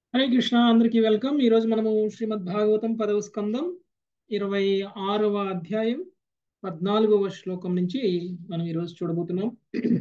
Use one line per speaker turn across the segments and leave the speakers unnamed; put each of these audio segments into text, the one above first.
హరే కృష్ణ అందరికీ వెల్కమ్ ఈరోజు మనము శ్రీమద్ భాగవతం పదవ స్కందం ఇరవై ఆరవ అధ్యాయం పద్నాలుగవ శ్లోకం నుంచి మనం ఈరోజు చూడబోతున్నాం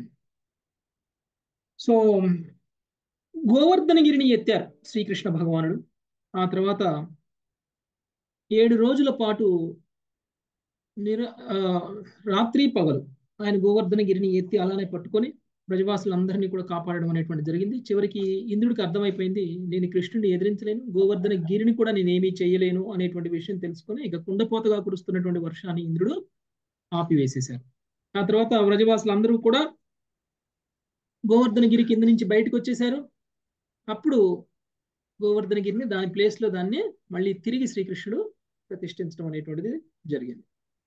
సో గోవర్ధనగిరిని ఎత్తారు శ్రీకృష్ణ భగవానుడు ఆ తర్వాత ఏడు రోజుల పాటు నిర ఆ, రాత్రి పగలు ఆయన గోవర్ధనగిరిని ఎత్తి అలానే పట్టుకొని ప్రజవాసులందరినీ కూడా కాపాడడం అనేటువంటి జరిగింది చివరికి ఇంద్రుడికి అర్థమైపోయింది నేను కృష్ణుడిని ఎదిరించలేను గోవర్ధన గిరిని కూడా నేను ఏమీ చేయలేను అనేటువంటి విషయం తెలుసుకొని ఇక కుండపోతగా కురుస్తున్నటువంటి వర్షాన్ని ఇంద్రుడు ఆపివేసేశారు ఆ తర్వాత వ్రజవాసులందరూ కూడా గోవర్ధన గిరి కింద నుంచి బయటకు వచ్చేశారు అప్పుడు గోవర్ధన గిరిని దాని ప్లేస్ లో దాన్ని మళ్ళీ తిరిగి శ్రీకృష్ణుడు ప్రతిష్ఠించడం అనేటువంటిది జరిగింది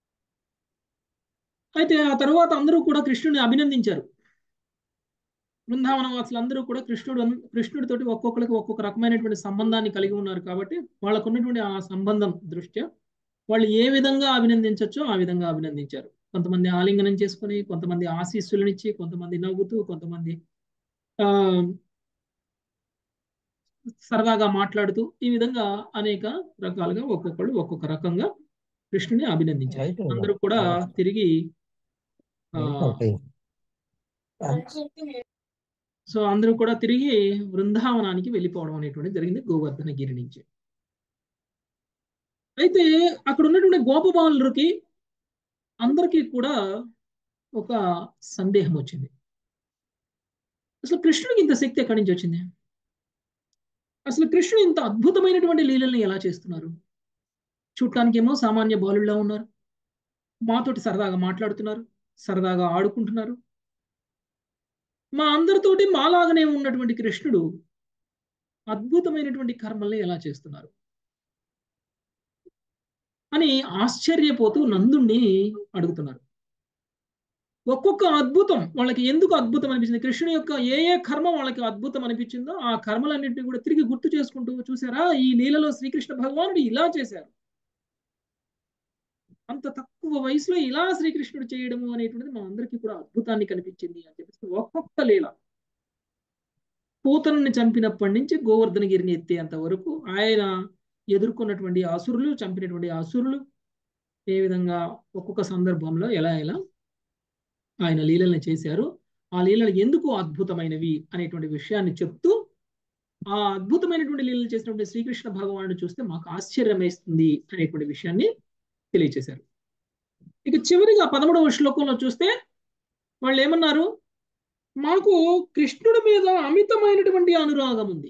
అయితే ఆ తర్వాత అందరూ కూడా కృష్ణుని అభినందించారు బృందావన వాసులందరూ కూడా కృష్ణుడు కృష్ణుడితోటి ఒక్కొక్కరికి ఒక్కొక్క రకమైనటువంటి సంబంధాన్ని కలిగి ఉన్నారు కాబట్టి వాళ్ళకు ఉన్నటువంటి ఆ సంబంధం దృష్ట్యా వాళ్ళు ఏ విధంగా అభినందించవచ్చో ఆ విధంగా అభినందించారు కొంతమంది ఆలింగనం చేసుకుని కొంతమంది ఆశీస్సులనిచ్చి కొంతమంది నవ్వుతూ కొంతమంది ఆ సరదాగా మాట్లాడుతూ ఈ విధంగా అనేక రకాలుగా ఒక్కొక్కళ్ళు ఒక్కొక్క రకంగా కృష్ణుని అభినందించారు
రైట్
అందరూ కూడా తిరిగి ఆ, సో అందరూ కూడా తిరిగి బృందావనానికి వెళ్ళిపోవడం అనేటువంటి జరిగింది గోవర్ధన గిరి నుంచి అయితే అక్కడ ఉన్నటువంటి గోపబాలురికి అందరికీ కూడా ఒక సందేహం వచ్చింది అసలు కృష్ణుడికి ఇంత శక్తి ఎక్కడి నుంచి వచ్చింది అసలు కృష్ణుడు ఇంత అద్భుతమైనటువంటి లీలల్ని ఎలా చేస్తున్నారు చూడటానికేమో సామాన్య బాలుల్లా ఉన్నారు మాతోటి సరదాగా మాట్లాడుతున్నారు సరదాగా ఆడుకుంటున్నారు మా అందరితోటి మాలాగనే ఉన్నటువంటి కృష్ణుడు అద్భుతమైనటువంటి కర్మల్ని ఎలా చేస్తున్నారు అని ఆశ్చర్యపోతూ నందుణ్ణి అడుగుతున్నారు ఒక్కొక్క అద్భుతం వాళ్ళకి ఎందుకు అద్భుతం అనిపించింది కృష్ణుని యొక్క ఏ ఏ కర్మ వాళ్ళకి అద్భుతం అనిపించిందో ఆ కర్మలన్నింటినీ కూడా తిరిగి గుర్తు చేసుకుంటూ చూసారా ఈ లీలలో శ్రీకృష్ణ భగవానుడు ఇలా చేశారు అంత తక్కువ వయసులో ఇలా శ్రీకృష్ణుడు చేయడము అనేటువంటిది మా అందరికీ కూడా అద్భుతాన్ని కనిపించింది అని చెప్పేసి ఒక్కొక్క లీల పూతనని చంపినప్పటి నుంచి గోవర్ధనగిరిని ఎత్తేంత వరకు ఆయన ఎదుర్కొన్నటువంటి అసురులు చంపినటువంటి అసురులు ఏ విధంగా ఒక్కొక్క సందర్భంలో ఎలా ఎలా ఆయన లీలల్ని చేశారు ఆ లీలలు ఎందుకు అద్భుతమైనవి అనేటువంటి విషయాన్ని చెప్తూ ఆ అద్భుతమైనటువంటి లీలలు చేసినటువంటి శ్రీకృష్ణ భగవానుడు చూస్తే మాకు ఆశ్చర్యం వేస్తుంది అనేటువంటి విషయాన్ని తెలియచేశారు ఇక చివరిగా పదమూడవ శ్లోకంలో చూస్తే వాళ్ళు ఏమన్నారు మాకు కృష్ణుడి మీద అమితమైనటువంటి అనురాగం ఉంది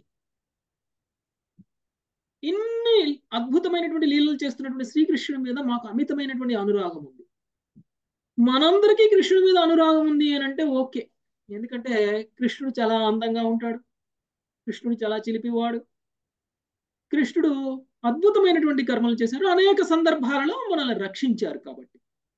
ఇన్ని అద్భుతమైనటువంటి లీలలు చేస్తున్నటువంటి శ్రీకృష్ణుడి మీద మాకు అమితమైనటువంటి అనురాగం ఉంది మనందరికీ కృష్ణుడి మీద అనురాగం ఉంది అని అంటే ఓకే ఎందుకంటే కృష్ణుడు చాలా అందంగా ఉంటాడు కృష్ణుడు చాలా చిలిపివాడు కృష్ణుడు అద్భుతమైనటువంటి కర్మలు చేశారు అనేక సందర్భాలలో మనల్ని రక్షించారు కాబట్టి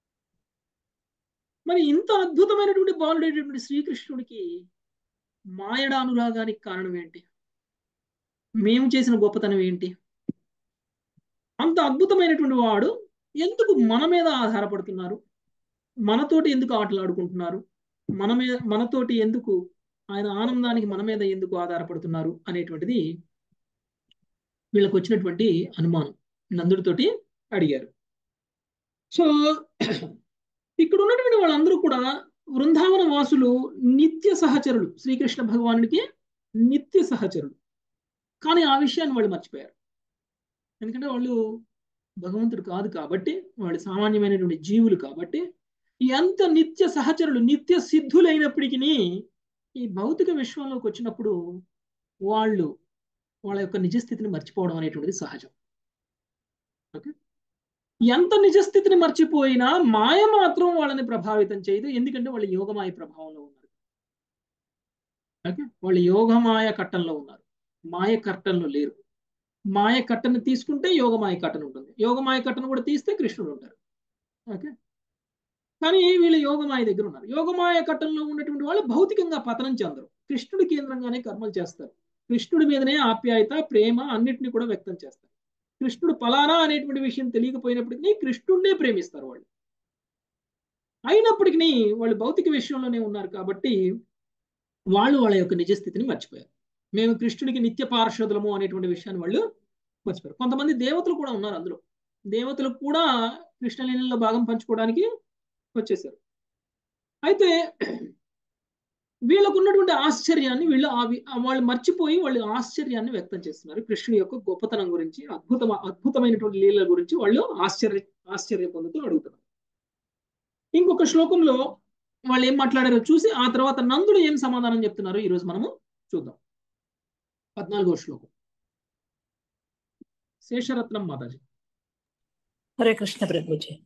మరి ఇంత అద్భుతమైనటువంటి బాలుడైనటువంటి శ్రీకృష్ణుడికి మాయడ అనురాగానికి కారణం ఏంటి మేము చేసిన గొప్పతనం ఏంటి అంత అద్భుతమైనటువంటి వాడు ఎందుకు మన మీద ఆధారపడుతున్నారు మనతోటి ఎందుకు ఆటలాడుకుంటున్నారు మన మీద మనతోటి ఎందుకు ఆయన ఆనందానికి మన మీద ఎందుకు ఆధారపడుతున్నారు అనేటువంటిది వీళ్ళకి వచ్చినటువంటి అనుమానం నందుడితోటి అడిగారు సో ఇక్కడ ఉన్నటువంటి వాళ్ళందరూ కూడా వృందావన వాసులు నిత్య సహచరులు శ్రీకృష్ణ భగవానుడికి నిత్య సహచరులు కానీ ఆ విషయాన్ని వాళ్ళు మర్చిపోయారు ఎందుకంటే వాళ్ళు భగవంతుడు కాదు కాబట్టి వాళ్ళు సామాన్యమైనటువంటి జీవులు కాబట్టి ఎంత నిత్య సహచరులు నిత్య సిద్ధులైనప్పటికీ ఈ భౌతిక విశ్వంలోకి వచ్చినప్పుడు వాళ్ళు వాళ్ళ యొక్క నిజస్థితిని మర్చిపోవడం అనేటువంటిది సహజం ఓకే ఎంత నిజస్థితిని మర్చిపోయినా మాయ మాత్రం వాళ్ళని ప్రభావితం చేయదు ఎందుకంటే వాళ్ళు యోగమాయ ప్రభావంలో ఉన్నారు ఓకే వాళ్ళు యోగమాయ కట్టంలో ఉన్నారు మాయ కట్టంలో లేరు మాయ కట్టను తీసుకుంటే యోగమాయ కట్టన ఉంటుంది యోగమాయ కట్టను కూడా తీస్తే కృష్ణుడు ఉంటారు ఓకే కానీ వీళ్ళు యోగమాయ దగ్గర ఉన్నారు యోగమాయ కట్టంలో ఉన్నటువంటి వాళ్ళు భౌతికంగా పతనం చెందరు కృష్ణుడి కేంద్రంగానే కర్మలు చేస్తారు కృష్ణుడి మీదనే ఆప్యాయత ప్రేమ అన్నిటిని కూడా వ్యక్తం చేస్తారు కృష్ణుడు పలానా అనేటువంటి విషయం తెలియకపోయినప్పటికీ కృష్ణుడినే ప్రేమిస్తారు వాళ్ళు అయినప్పటికీ వాళ్ళు భౌతిక విషయంలోనే ఉన్నారు కాబట్టి వాళ్ళు వాళ్ళ యొక్క నిజస్థితిని మర్చిపోయారు మేము కృష్ణుడికి నిత్య పార్షదులము అనేటువంటి విషయాన్ని వాళ్ళు మర్చిపోయారు కొంతమంది దేవతలు కూడా ఉన్నారు అందులో దేవతలు కూడా కృష్ణలీలలో భాగం పంచుకోవడానికి వచ్చేసారు అయితే వీళ్ళకు ఉన్నటువంటి ఆశ్చర్యాన్ని వీళ్ళు వాళ్ళు మర్చిపోయి వాళ్ళు ఆశ్చర్యాన్ని వ్యక్తం చేస్తున్నారు కృష్ణుడి యొక్క గొప్పతనం గురించి అద్భుత అద్భుతమైనటువంటి లీలల గురించి వాళ్ళు ఆశ్చర్య ఆశ్చర్య పొందుతూ అడుగుతున్నారు ఇంకొక శ్లోకంలో వాళ్ళు ఏం మాట్లాడారో చూసి ఆ తర్వాత నందుడు ఏం సమాధానం చెప్తున్నారు ఈరోజు మనము చూద్దాం పద్నాలుగో శ్లోకం శేషరత్నం మాతాజీ
హరే కృష్ణ ప్రభుజీ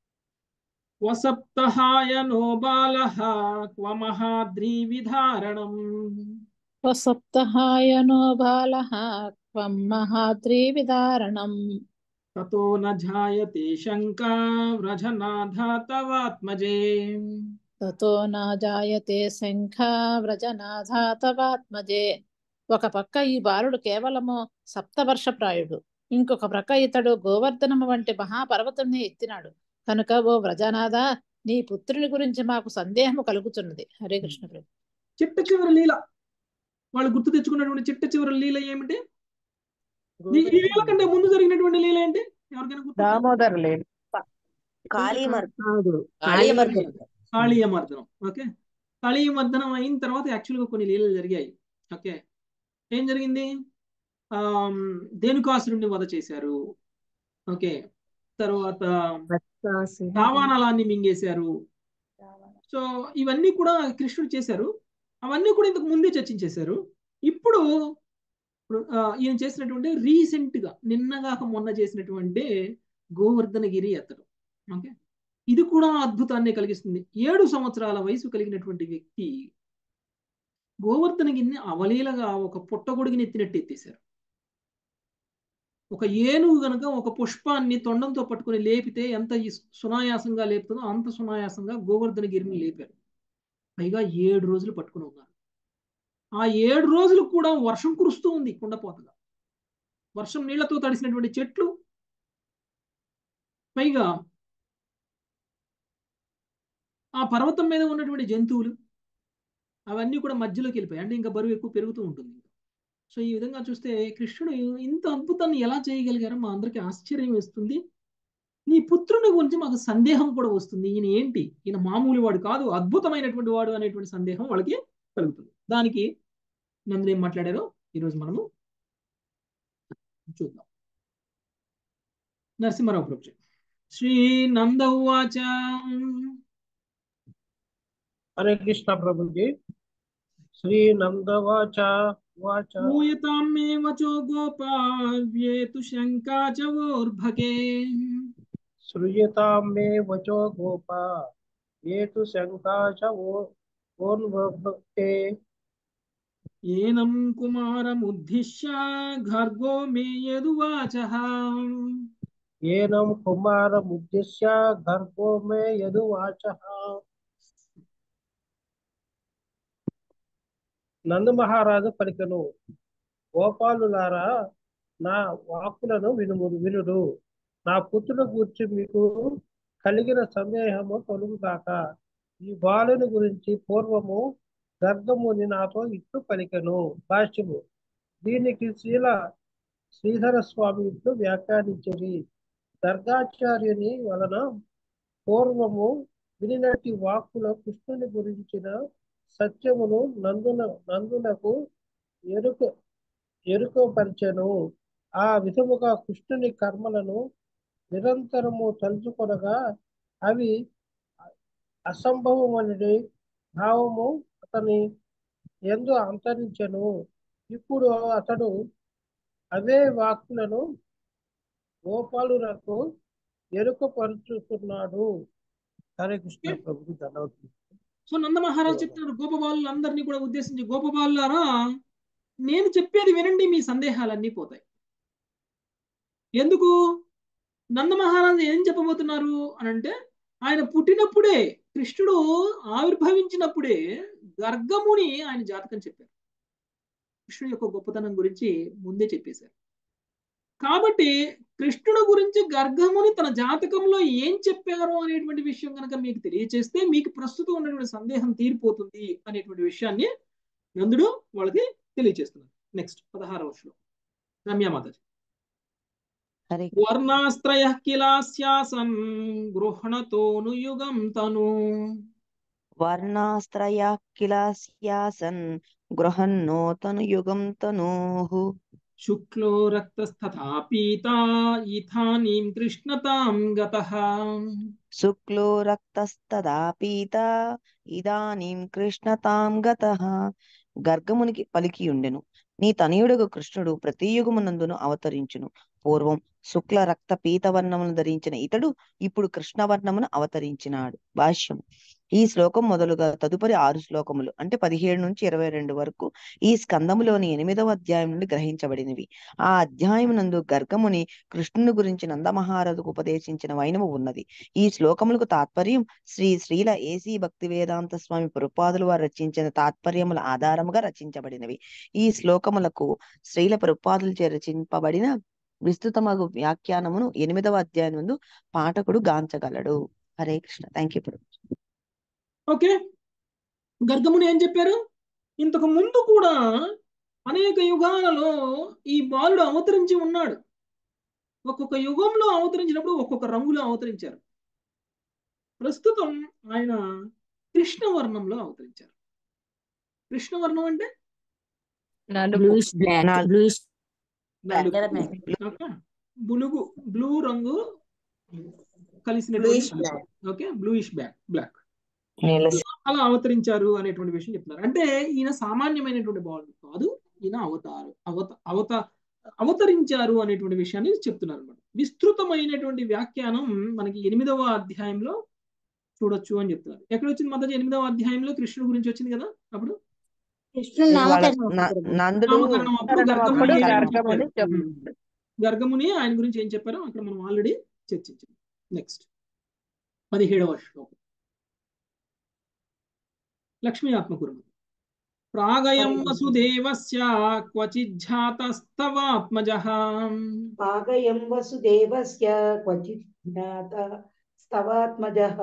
వసప్తహాయనో బాలః క్వ మహాద్రి విధారణం
స్వసప్తహాయనో బాలః క్వం మహాద్రి విదారణం
తతో న జాయతే శంకా వ్రజనాథ తవాత్మజే
తతో నా జాయతే శంఖ వ్రజనాథ తవాత్మజే ఒక పక్క ఈ బాలుడు కేవలము సప్తవర్ష ప్రాయుడు ఇంకొక ప్రక్క ఇతడు గోవర్ధనము వంటి మహాపర్వతుని ఎత్తినాడు కనుక ఓ వ్రజనాథ నీ పుత్రుని గురించి మాకు సందేహము కలుగుతున్నది హరే కృష్ణ ప్రభు
చిట్ట చివరి లీల వాళ్ళు గుర్తు తెచ్చుకున్నటువంటి చిట్ట చివరి లీల ఏమిటి ఈ ఈ లీల కంటే ముందు జరిగినటువంటి లీల ఏంటి ఎవరికైనా గుర్తు
దామోదర్ లేడు
కాళీమర్దనుడు
కాళీమర్దనుడు
కాళీయ మర్దనం ఓకే కాళీయ మర్దనం అయిన తర్వాత యాక్చువల్గా కొన్ని లీలలు జరిగాయి ఓకే ఏం జరిగింది ఆ ధేనుకాసురుణ్ణి వధ చేశారు ఓకే తర్వాత రావాణాలాన్ని మింగేశారు సో ఇవన్నీ కూడా కృష్ణుడు చేశారు అవన్నీ కూడా ఇంతకు ముందే చర్చించేశారు ఇప్పుడు ఈయన చేసినటువంటి రీసెంట్ గా నిన్నగాక మొన్న చేసినటువంటి గోవర్ధనగిరి ఎత్తడం ఓకే ఇది కూడా అద్భుతాన్ని కలిగిస్తుంది ఏడు సంవత్సరాల వయసు కలిగినటువంటి వ్యక్తి గోవర్ధనగిరిని అవలీలగా ఒక పుట్టగొడుగుని ఎత్తినట్టు ఎత్తేశారు ఒక ఏనుగు గనక ఒక పుష్పాన్ని తొండంతో పట్టుకుని లేపితే ఎంత సునాయాసంగా లేపుతుందో అంత సునాయాసంగా గోవర్ధనగిరిని లేపారు పైగా ఏడు రోజులు పట్టుకుని ఉన్నారు ఆ ఏడు రోజులు కూడా వర్షం కురుస్తూ ఉంది కుండపోతగా వర్షం నీళ్లతో తడిసినటువంటి చెట్లు పైగా ఆ పర్వతం మీద ఉన్నటువంటి జంతువులు అవన్నీ కూడా మధ్యలోకి వెళ్ళిపోయాయి అంటే ఇంకా బరువు ఎక్కువ పెరుగుతూ ఉంటుంది సో ఈ విధంగా చూస్తే కృష్ణుడు ఇంత అద్భుతాన్ని ఎలా చేయగలిగారో మా అందరికీ ఆశ్చర్యం వేస్తుంది నీ పుత్రుని గురించి మాకు సందేహం కూడా వస్తుంది ఈయన ఏంటి ఈయన మామూలు వాడు కాదు అద్భుతమైనటువంటి వాడు అనేటువంటి సందేహం వాళ్ళకి కలుగుతుంది దానికి నందులు ఏం మాట్లాడారో ఈరోజు మనము చూద్దాం నరసింహారావు ప్రభు శ్రీ నంద ఉవాచ
హరే కృష్ణ ప్రభుజీ శ్రీ నందవాచ వాచ
మూయతాం మే వచో గోపావ్యేతు శంకా చ వోర్భకే
శ్రూయతాం మే వచో గోప ఏతు శంకా చ ఓన్వభక్తే
ఏనం కుమారముద్దిశ్య గర్గో మే యదువాచ
ఏనం కుమారముద్దిశ్య గర్భో మే యదువాచ నందు మహారాజు పలికను గోపాలులారా నా వాక్కులను వినుము వినుడు నా పుత్రుడు గురించి మీకు కలిగిన సందేహము తొలుగుగాక ఈ బాలుని గురించి పూర్వము గర్గముని నాతో ఇట్లు పలికెను భాష్యము దీనికి శ్రీల శ్రీధర స్వామి ఇట్లు వ్యాఖ్యానించరి గర్గాచార్యుని వలన పూర్వము వినినటి వాక్కుల కృష్ణుని గురించిన సత్యమును నందున నందునకు ఎరుక ఎరుకపరిచెను ఆ విధముగా కృష్ణుని కర్మలను నిరంతరము తలుచుకొనగా అవి అసంభవమని భావము అతని ఎందు అంతరించెను ఇప్పుడు అతడు అవే వాక్కులను గోపాలులకు ఎరుకపరుచుతున్నాడు హరే కృష్ణ ప్రభుకి ధన్యవాదాలు
సో నంద మహారాజు చెప్తున్నారు గోపబాలు అందరినీ కూడా ఉద్దేశించి గోపబాలులారా నేను చెప్పేది వినండి మీ సందేహాలన్నీ పోతాయి ఎందుకు నంద మహారాజు ఏం చెప్పబోతున్నారు అని అంటే ఆయన పుట్టినప్పుడే కృష్ణుడు ఆవిర్భవించినప్పుడే గర్గముని ఆయన జాతకం చెప్పారు కృష్ణుడు యొక్క గొప్పతనం గురించి ముందే చెప్పేశారు కాబట్టి కృష్ణుడు గురించి గర్గముని తన జాతకంలో ఏం చెప్పారు అనేటువంటి విషయం కనుక మీకు తెలియచేస్తే మీకు ప్రస్తుతం ఉన్నటువంటి సందేహం తీరిపోతుంది అనేటువంటి విషయాన్ని నందుడు వాళ్ళకి తెలియచేస్తున్నారు నెక్స్ట్ పదహారవ శ్లోకం రమ్యామాతాజీ
హరే
వర్ణాస్త్రయ కిలాస్యాసన్ గృహణతోను యుగం తను
వర్ణాస్త్రయ కిలాస్యాసన్ గృహన్నోతను యుగం తనూః
శుక్లో రక్తస్తథా పీతా ఇథానీం కృష్ణతాం గతః
శుక్లో రక్తస్తదా పీత ఇదానీం కృష్ణతాం గతః గర్గమునికి పలికియుండెను నీ తనయుడుగు కృష్ణుడు ప్రతి యుగమునందును అవతరించును పూర్వం శుక్ల రక్త పీతవర్ణమును ధరించిన ఇతడు ఇప్పుడు కృష్ణవర్ణమును అవతరించినాడు భాష్యం ఈ శ్లోకం మొదలుగా తదుపరి ఆరు శ్లోకములు అంటే పదిహేడు నుంచి ఇరవై రెండు వరకు ఈ స్కందములోని ఎనిమిదవ అధ్యాయం నుండి గ్రహించబడినవి ఆ అధ్యాయం నందు గర్గముని కృష్ణుని గురించి నందమహారథుకు ఉపదేశించిన వైనము ఉన్నది ఈ శ్లోకములకు తాత్పర్యం శ్రీ శ్రీల ఏసీ భక్తి వేదాంత స్వామి పురుపాదులు వారు రచించిన తాత్పర్యముల ఆధారముగా రచించబడినవి ఈ శ్లోకములకు శ్రీల పురుపాదులచే రచింపబడిన విస్తృతమగు వ్యాఖ్యానమును ఎనిమిదవ అధ్యాయం నందు పాఠకుడు గాంచగలడు Hare Krishna thank you
okay Gargamuni ఏం చెప్పారు ఇంతకు ముందు కూడా అనేక యుగాలలో ఈ బాలుడు అవతరించి ఉన్నాడు ఒక్కొక్క యుగంలో అవతరించినప్పుడు ఒక్కొక్క రంగులో అవతరించారు ప్రస్తుతం ఆయన కృష్ణవర్ణంలో అవతరించారు కృష్ణవర్ణం అంటే
బ్లూయిష్ బ్లాక్
నాలుగు.
బ్లూయిష్
నలుగు.
ఎడమే.
ఓకే బులుగు బ్లూ రంగు
Bluish
కలిసినటువంటి
black.
Okay bluish black black
నీల
అలా అవతరించారు అనేటువంటి విషయం చెప్తున్నారు అంటే ఈయన సామాన్యమైనటువంటి బాలుడు కాదు ఈయన అవతారు అవత అవత అవతరించారు అనేటువంటి విషయాన్ని చెప్తున్నారు అనమాట విస్తృతమైనటువంటి వ్యాఖ్యానం మనకి ఎనిమిదవ అధ్యాయంలో చూడొచ్చు అని చెప్తున్నారు ఎక్కడ వచ్చింది మొదటి ఎనిమిదవ అధ్యాయంలో కృష్ణుడు గురించి వచ్చింది కదా అప్పుడు
కృష్ణుడు
వాళ్ళ
నామకరణం
నా-
అప్పుడు.
నందుడు
నామకరణం అప్పుడు
అప్పుడు
గర్గముని
గర్గముని
చెప్పారు.
చెప్తున్నాడు.
గర్గముని ఆయన గురించి ఏం చెప్పారో అక్కడ మనం ఆల్రెడీ చర్చించాం నెక్స్ట్ పదిహేడవ శ్లోకం లక్ష్మీ ఆత్మకురుమ ప్రాగయం వసుదేవస్య క్వచిజ్జాతస్తవాత్మజః
పాగయం వసుదేవస్య క్వచిత్ జ్ఞాత స్తవాత్మజः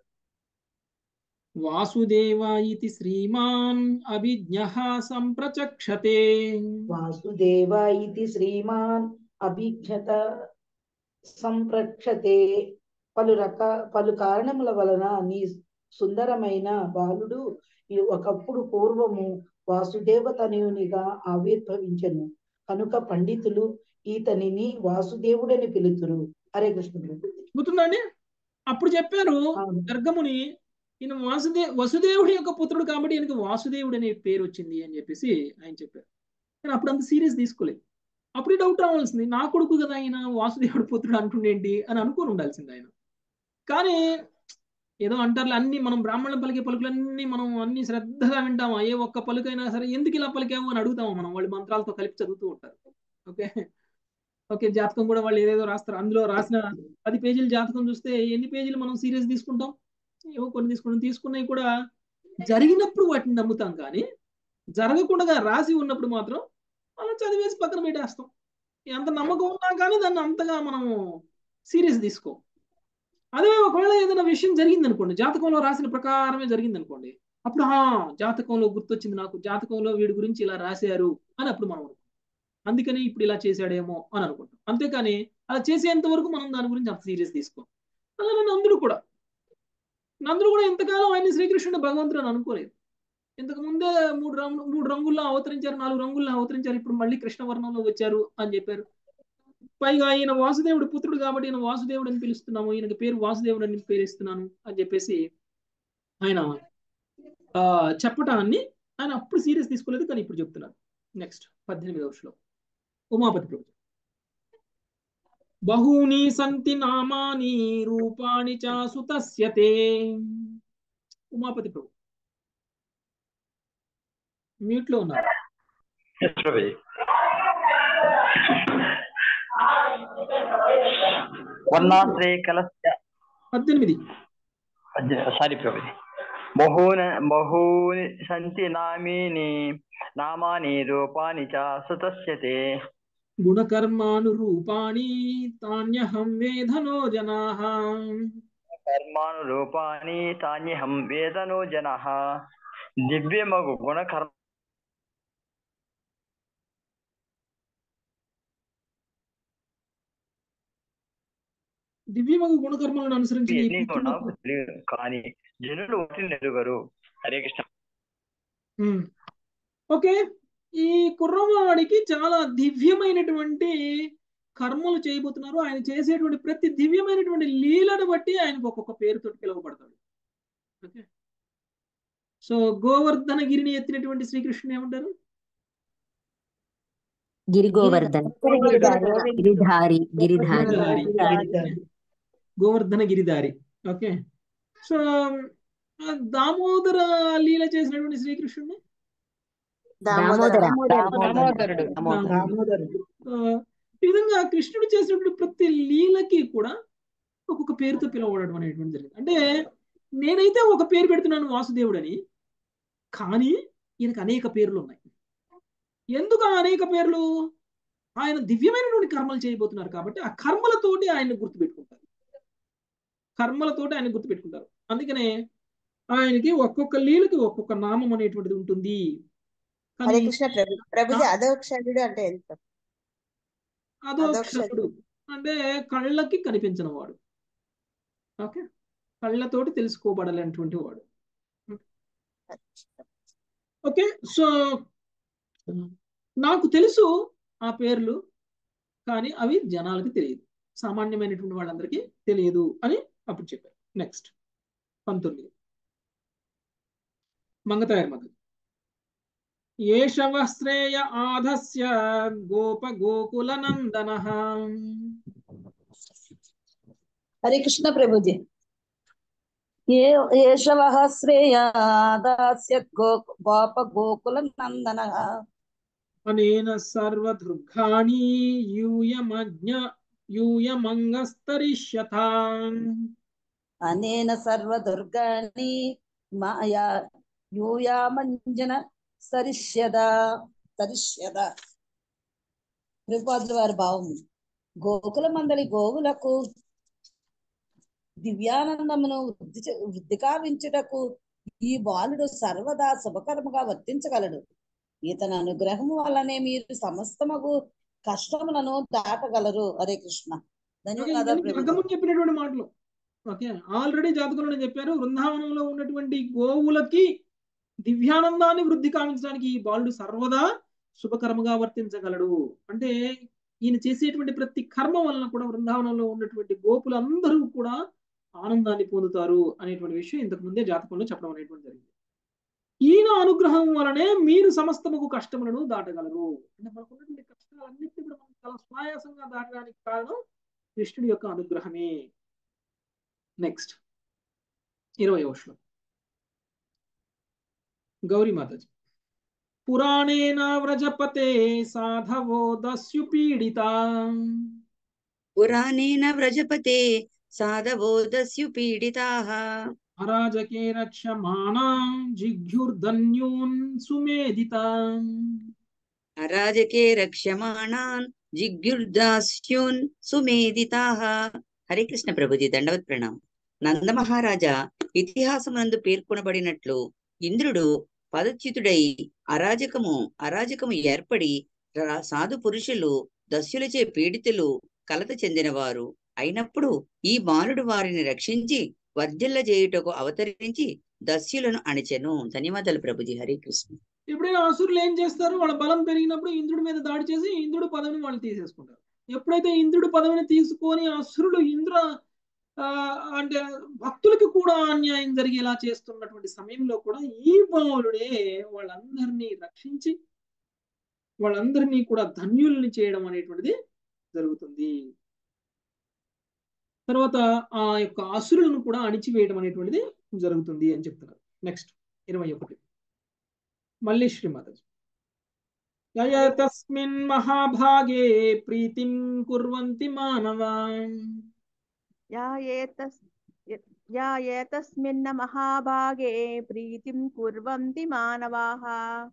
వాసుదేవ ఇతి శ్రీమాన్ అభిజ్ఞః సంప్రచక్షతే
వాసుదేవ ఇతి శ్రీమాన్ అభిజ్ఞత సంప్రక్షతే పలు రక పలు కారణముల వలన నీ సుందరమైన బాలుడు ఈ ఒకప్పుడు పూర్వము వాసుదేవ తనయునిగా ఆవిర్భవించెను కనుక పండితులు ఈతనిని వాసుదేవుడని పిలుతురు హరే కృష్ణ ప్రభు.
గుర్తుందండి అప్పుడు చెప్పారు
అవును.
గర్గముని ఈయన వాసుదే వసుదేవుడి యొక్క పుత్రుడు కాబట్టి ఈయనకి వాసుదేవుడు అనే పేరు వచ్చింది అని చెప్పేసి ఆయన చెప్పారు కానీ అప్పుడు అంత సీరియస్ తీసుకోలేదు అప్పుడే డౌట్ రావాల్సింది నా కొడుకు కదా ఆయన వాసుదేవుడు పుత్రుడు అంటుండేంటి అని అనుకుని ఉండాల్సింది ఆయన కానీ ఏదో అంటారులే అన్ని మనం బ్రాహ్మణుల పలికే పలుకులన్నీ మనం అన్ని శ్రద్ధగా వింటాము ఏ ఒక్క పలుకైనా సరే ఎందుకు ఇలా పలికాము అని అడుగుతాము మనం వాళ్ళు మంత్రాలతో కలిపి చదువుతూ ఉంటారు ఓకే ఓకే జాతకం కూడా వాళ్ళు ఏదేదో రాస్తారు అందులో రాసిన పది పేజీల జాతకం చూస్తే ఎన్ని పేజీలు మనం సీరియస్ తీసుకుంటాం ఏవో కొన్ని తీసుకుంటాం తీసుకున్నవి కూడా జరిగినప్పుడు వాటిని నమ్ముతాం కానీ జరగకుండా రాసి ఉన్నప్పుడు మాత్రం మనం చదివేసి పక్కన పెట్టేస్తాం ఎంత నమ్మకం ఉన్నా కానీ దాన్ని అంతగా మనము సీరియస్ తీసుకో అదే ఒకవేళ ఏదైనా విషయం జరిగింది అనుకోండి జాతకంలో రాసిన ప్రకారమే జరిగింది అనుకోండి అప్పుడు ఆ జాతకంలో గుర్తొచ్చింది నాకు జాతకంలో వీడి గురించి ఇలా రాశారు అని అప్పుడు మనం అనుకుంటాం అందుకని ఇప్పుడు ఇలా చేశాడేమో అని అనుకుంటాం అంతేకాని అలా చేసేంత వరకు మనం దాని గురించి అంత సీరియస్ తీసుకోం అలానే నందుడు కూడా నందుడు కూడా ఎంతకాలం ఆయన శ్రీకృష్ణుడు భగవంతుడు అని అనుకోలేదు ఇంతకు ముందే మూడు రంగు మూడు రంగుల్లో అవతరించారు నాలుగు రంగుల్లో అవతరించారు ఇప్పుడు మళ్ళీ కృష్ణవర్ణంలో వచ్చారు అని చెప్పారు పైగా ఈయన వాసుదేవుడు పుత్రుడు కాబట్టి ఈయన వాసుదేవుడు అని పిలుస్తున్నాము ఈయనకి పేరు వాసుదేవుడు అని పేరు ఇస్తున్నాను అని చెప్పేసి ఆయన ఆ చెప్పటాన్ని ఆయన అప్పుడు సీరియస్ తీసుకోలేదు కానీ ఇప్పుడు చెప్తున్నారు నెక్స్ట్ పద్దెనిమిదవ శ్లోకం ఉమాపతి ప్రభు బహూని సంతి నామాని రూపాణి చ సుతస్యతే ఉమాపతి ప్రభు మ్యూట్ లో ఉన్నారు
Yes, Prabhuji. వర్ణాశ్రే కలస్య
పద్దెనిమిది
సారీ ప్రభుజీ బహూని బహూని సంతి నామీని నామాని రూపాని చ సుతస్యతే
గుణకర్మానురూపాణి తాన్యహం వేధనో జనాః
కర్మానురూపాని తాన్యహం వేదనో జన దివ్యమగు గుణకర్మ
దివ్యమగు గుణకర్మలను అనుసరించి నీ
ఎన్ని కూడా
పుత్రులకు
నాకు తెలియదు కానీ జనులు వాటిని ఎరుగరు హరే కృష్ణ
ఉమ్. ఓకే ఈ కుర్రవాడికి చాలా దివ్యమైనటువంటి కర్మలు చేయబోతున్నారు ఆయన చేసేటువంటి ప్రతి దివ్యమైనటువంటి లీలను బట్టి ఆయనకు ఒక్కొక్క పేరుతో పిలువబడతాడు ఓకే సో గోవర్ధన గిరిని ఎత్తినటువంటి శ్రీకృష్ణుని ఏమంటారు
గిరి గోవర్ధన్ గిరిధారి గిరిధారి
గిరిధారి
గిరిధారి.
గోవర్ధన గిరిధారి ఓకే సో ఆ దామోదర లీల చేసినటువంటి శ్రీకృష్ణుడిని
దామోదర
దామోదరుడు
దామోదరుడు
ఆ, ఈ విధంగా కృష్ణుడు చేసినటువంటి ప్రతి లీలకి కూడా ఒక్కొక్క పేరుతో పిలవబడడం అనేటువంటి జరిగింది అంటే నేనైతే ఒక పేరు పెడుతున్నాను వాసుదేవుడు అని కానీ ఈయనకు అనేక పేర్లు ఉన్నాయి ఎందుకు ఆ అనేక పేర్లు ఆయన దివ్యమైనటువంటి కర్మలు చేయబోతున్నారు కాబట్టి ఆ కర్మలతోటి ఆయన గుర్తుపెట్టుకుంటారు కర్మలతోటి ఆయన గుర్తుపెట్టుకుంటారు అందుకనే ఆయనకి ఒక్కొక్క లీలకి ఒక్కొక్క నామం అనేటువంటిది ఉంటుంది
హరే
కానీ
కృష్ణ ప్రభు ప్రభుజీ అధోక్షరుడు అంటే ఎంత
అదోక్షరుడు అంటే కళ్ళకి కనిపించిన వాడు ఓకే కళ్ళతోటి తెలుసుకోబడాలనేటువంటి వాడు ఓకే సో నాకు తెలుసు ఆ పేర్లు కానీ అవి జనాలకి తెలియదు సామాన్యమైనటువంటి వాళ్ళందరికీ తెలియదు అని అప్పుడు చెప్పారు నెక్స్ట్ పంతొమ్మిది మంగతాయర్ మధు ఏషవ శ్రేయ ఆధస్య గోప గోకుల నందన
హరే కృష్ణ ప్రభుజీ ఏ ఏషవః శ్రేయాదాస్య గో గోప గోకుల నందన
అనేన సర్వదుర్గాణి యూయమజ్ఞ యూయమంగస్తరిష్యతాం
అనేన సర్వదుర్గాణి మాయా యూయామంజన సరిష్యద సరిష్యద ప్రభుపాదుల వారి భావం గోకుల మందలి గోవులకు దివ్యానందమును వృద్ధి చే- వృద్ధి కావించుటకు ఈ బాలుడు సర్వదా శుభకరముగా వర్తించగలడు ఇతని అనుగ్రహం వల్లనే మీరు సమస్తమగు కష్టములను దాటగలరు హరే కృష్ణ ధన్యవాదాలు ప్రభుజీ
గర్గముని చెప్పినటువంటి మాటలు ఓకే ఆల్రెడీ జాతకంలో చెప్పారు వృందావనంలో ఉన్నటువంటి గోవులకి దివ్యానందాన్ని వృద్ధి కావించడానికి ఈ బాలుడు సర్వదా శుభకర్మగా వర్తించగలడు అంటే ఈయన చేసేటువంటి ప్రతి కర్మ వలన కూడా బృందావనంలో ఉన్నటువంటి గోపులందరూ కూడా ఆనందాన్ని పొందుతారు అనేటువంటి విషయం ఇంతకు ముందే జాతకంలో చెప్పడం అనేటువంటి జరిగింది ఈయన అనుగ్రహం వలనే మీరు సమస్తముకు కష్టములను దాటగలరు అంటే మనకు ఉన్నటువంటి కష్టాలన్నింటినీ కూడా మనం చాలా సునాయాసంగా దాటడానికి కారణం కృష్ణుడి యొక్క అనుగ్రహమే నెక్స్ట్ ఇరవై శ్లోకం గౌరీ మాతాజీ పురాణేన వ్రజపతే సాధవో దస్యు పీడితా
పురాణేన వ్రజపతే సాధవో దస్యు పీడితాః
అరాజకే రక్షమాణా జిఘ్యుర్ధన్యూన్ సుమేధితా
అరాజకే రక్ష్యమాణాన్ జిగ్యుర్దాస్యూన్ సుమేధితాః హరే కృష్ణ ప్రభుజీ దండవత్ ప్రణాం నంద మహారాజా ఇతిహాసమునందు పేర్కొనబడినట్లు ఇంద్రుడు పదచ్యుతుడై అరాజకము అరాజకము ఏర్పడి రా- సాధు పురుషులు దస్యులచే పీడితులు కలత చెందినవారు అయినప్పుడు ఈ బాలుడు వారిని రక్షించి వర్ధిల్ల చేయుటకు అవతరించి దస్యులను అణిచెను ధన్యవాదాలు ప్రభుజీ హరే కృష్ణ
ఎప్పుడైనా అసురులు ఏం చేస్తారు వాళ్ళ బలం పెరిగినప్పుడు ఇంద్రుడి మీద దాడి చేసి ఇంద్రుడు పదవిని వాళ్ళు తీసేసుకుంటారు ఎప్పుడైతే ఇంద్రుడు పదవిని తీసుకొని అసురులు ఇంద్ర ఆ, అంటే భక్తులకి కూడా అన్యాయం జరిగేలా చేస్తున్నటువంటి సమయంలో కూడా ఈ బాలుడే వాళ్ళందరినీ రక్షించి వాళ్ళందరినీ కూడా ధన్యుల్ని చేయడం అనేటువంటిది జరుగుతుంది తర్వాత ఆ యొక్క అసురులను కూడా అణిచివేయడం అనేటువంటిది జరుగుతుంది అని చెప్తున్నారు నెక్స్ట్ ఇరవై ఒకటి మళ్ళీ శ్రీమాతాజీ యయ తస్మిన్ మహాభాగే ప్రీతిం కుర్వంతి మానవాన్
या एतस् या एतस्मिन्न महाभागे प्रीतिं कुर्वन्ति मानवाः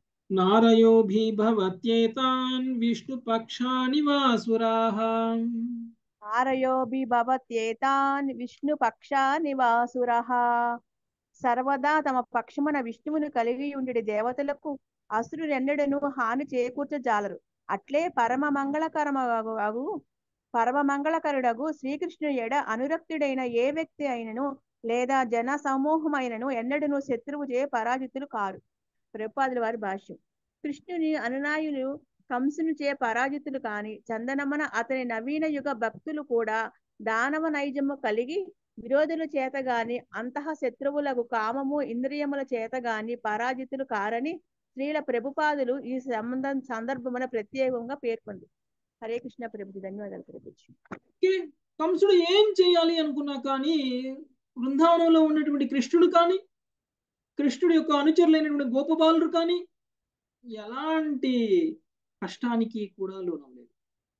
నారయోభిభవత్యేతాన్ విష్ణుపక్షాని వాసురాః
నారయోభి భవత్యేతాన్ విష్ణుపక్షానివాసురః సర్వదా తమ పక్షమున విష్ణువును కలిగి ఉండి దేవతలకు అసురులెన్నడను హాని చేకూర్చజాలరు అట్లే పరమ మంగళకరమగు పరమ మంగళకరుడగు శ్రీకృష్ణుని ఎడ అనురక్తుడైన ఏ వ్యక్తి అయినను లేదా జన సమూహమైనను ఎన్నడను శత్రువు చే పరాజితులు కారు ప్రభుపాదుల వారి భాష్యం కృష్ణుని అనునాయులు కంసుని చే పరాజితులు కాని చందనమన అతని నవీన యుగ భక్తులు కూడా దానవ నైజము కలిగి విరోధుల చేత గాని అంతః శత్రువులకు కామము ఇంద్రియముల చేత గాని పరాజితులు కారని శ్రీల ప్రభుపాదులు ఈ సంబంధం సందర్భమున ప్రత్యేకంగా పేర్కొంది హరే కృష్ణ ప్రభుజీ ధన్యవాదాలు ప్రభుజీ
ఓకే, కంసుడు ఏం చేయాలి అనుకున్నా కానీ బృందావనంలో ఉన్నటువంటి కృష్ణుడు కానీ కృష్ణుడి యొక్క అనుచరులైనటువంటి గోపబాలుడు కానీ ఎలాంటి కష్టానికి కూడా లోనవ్వలేదు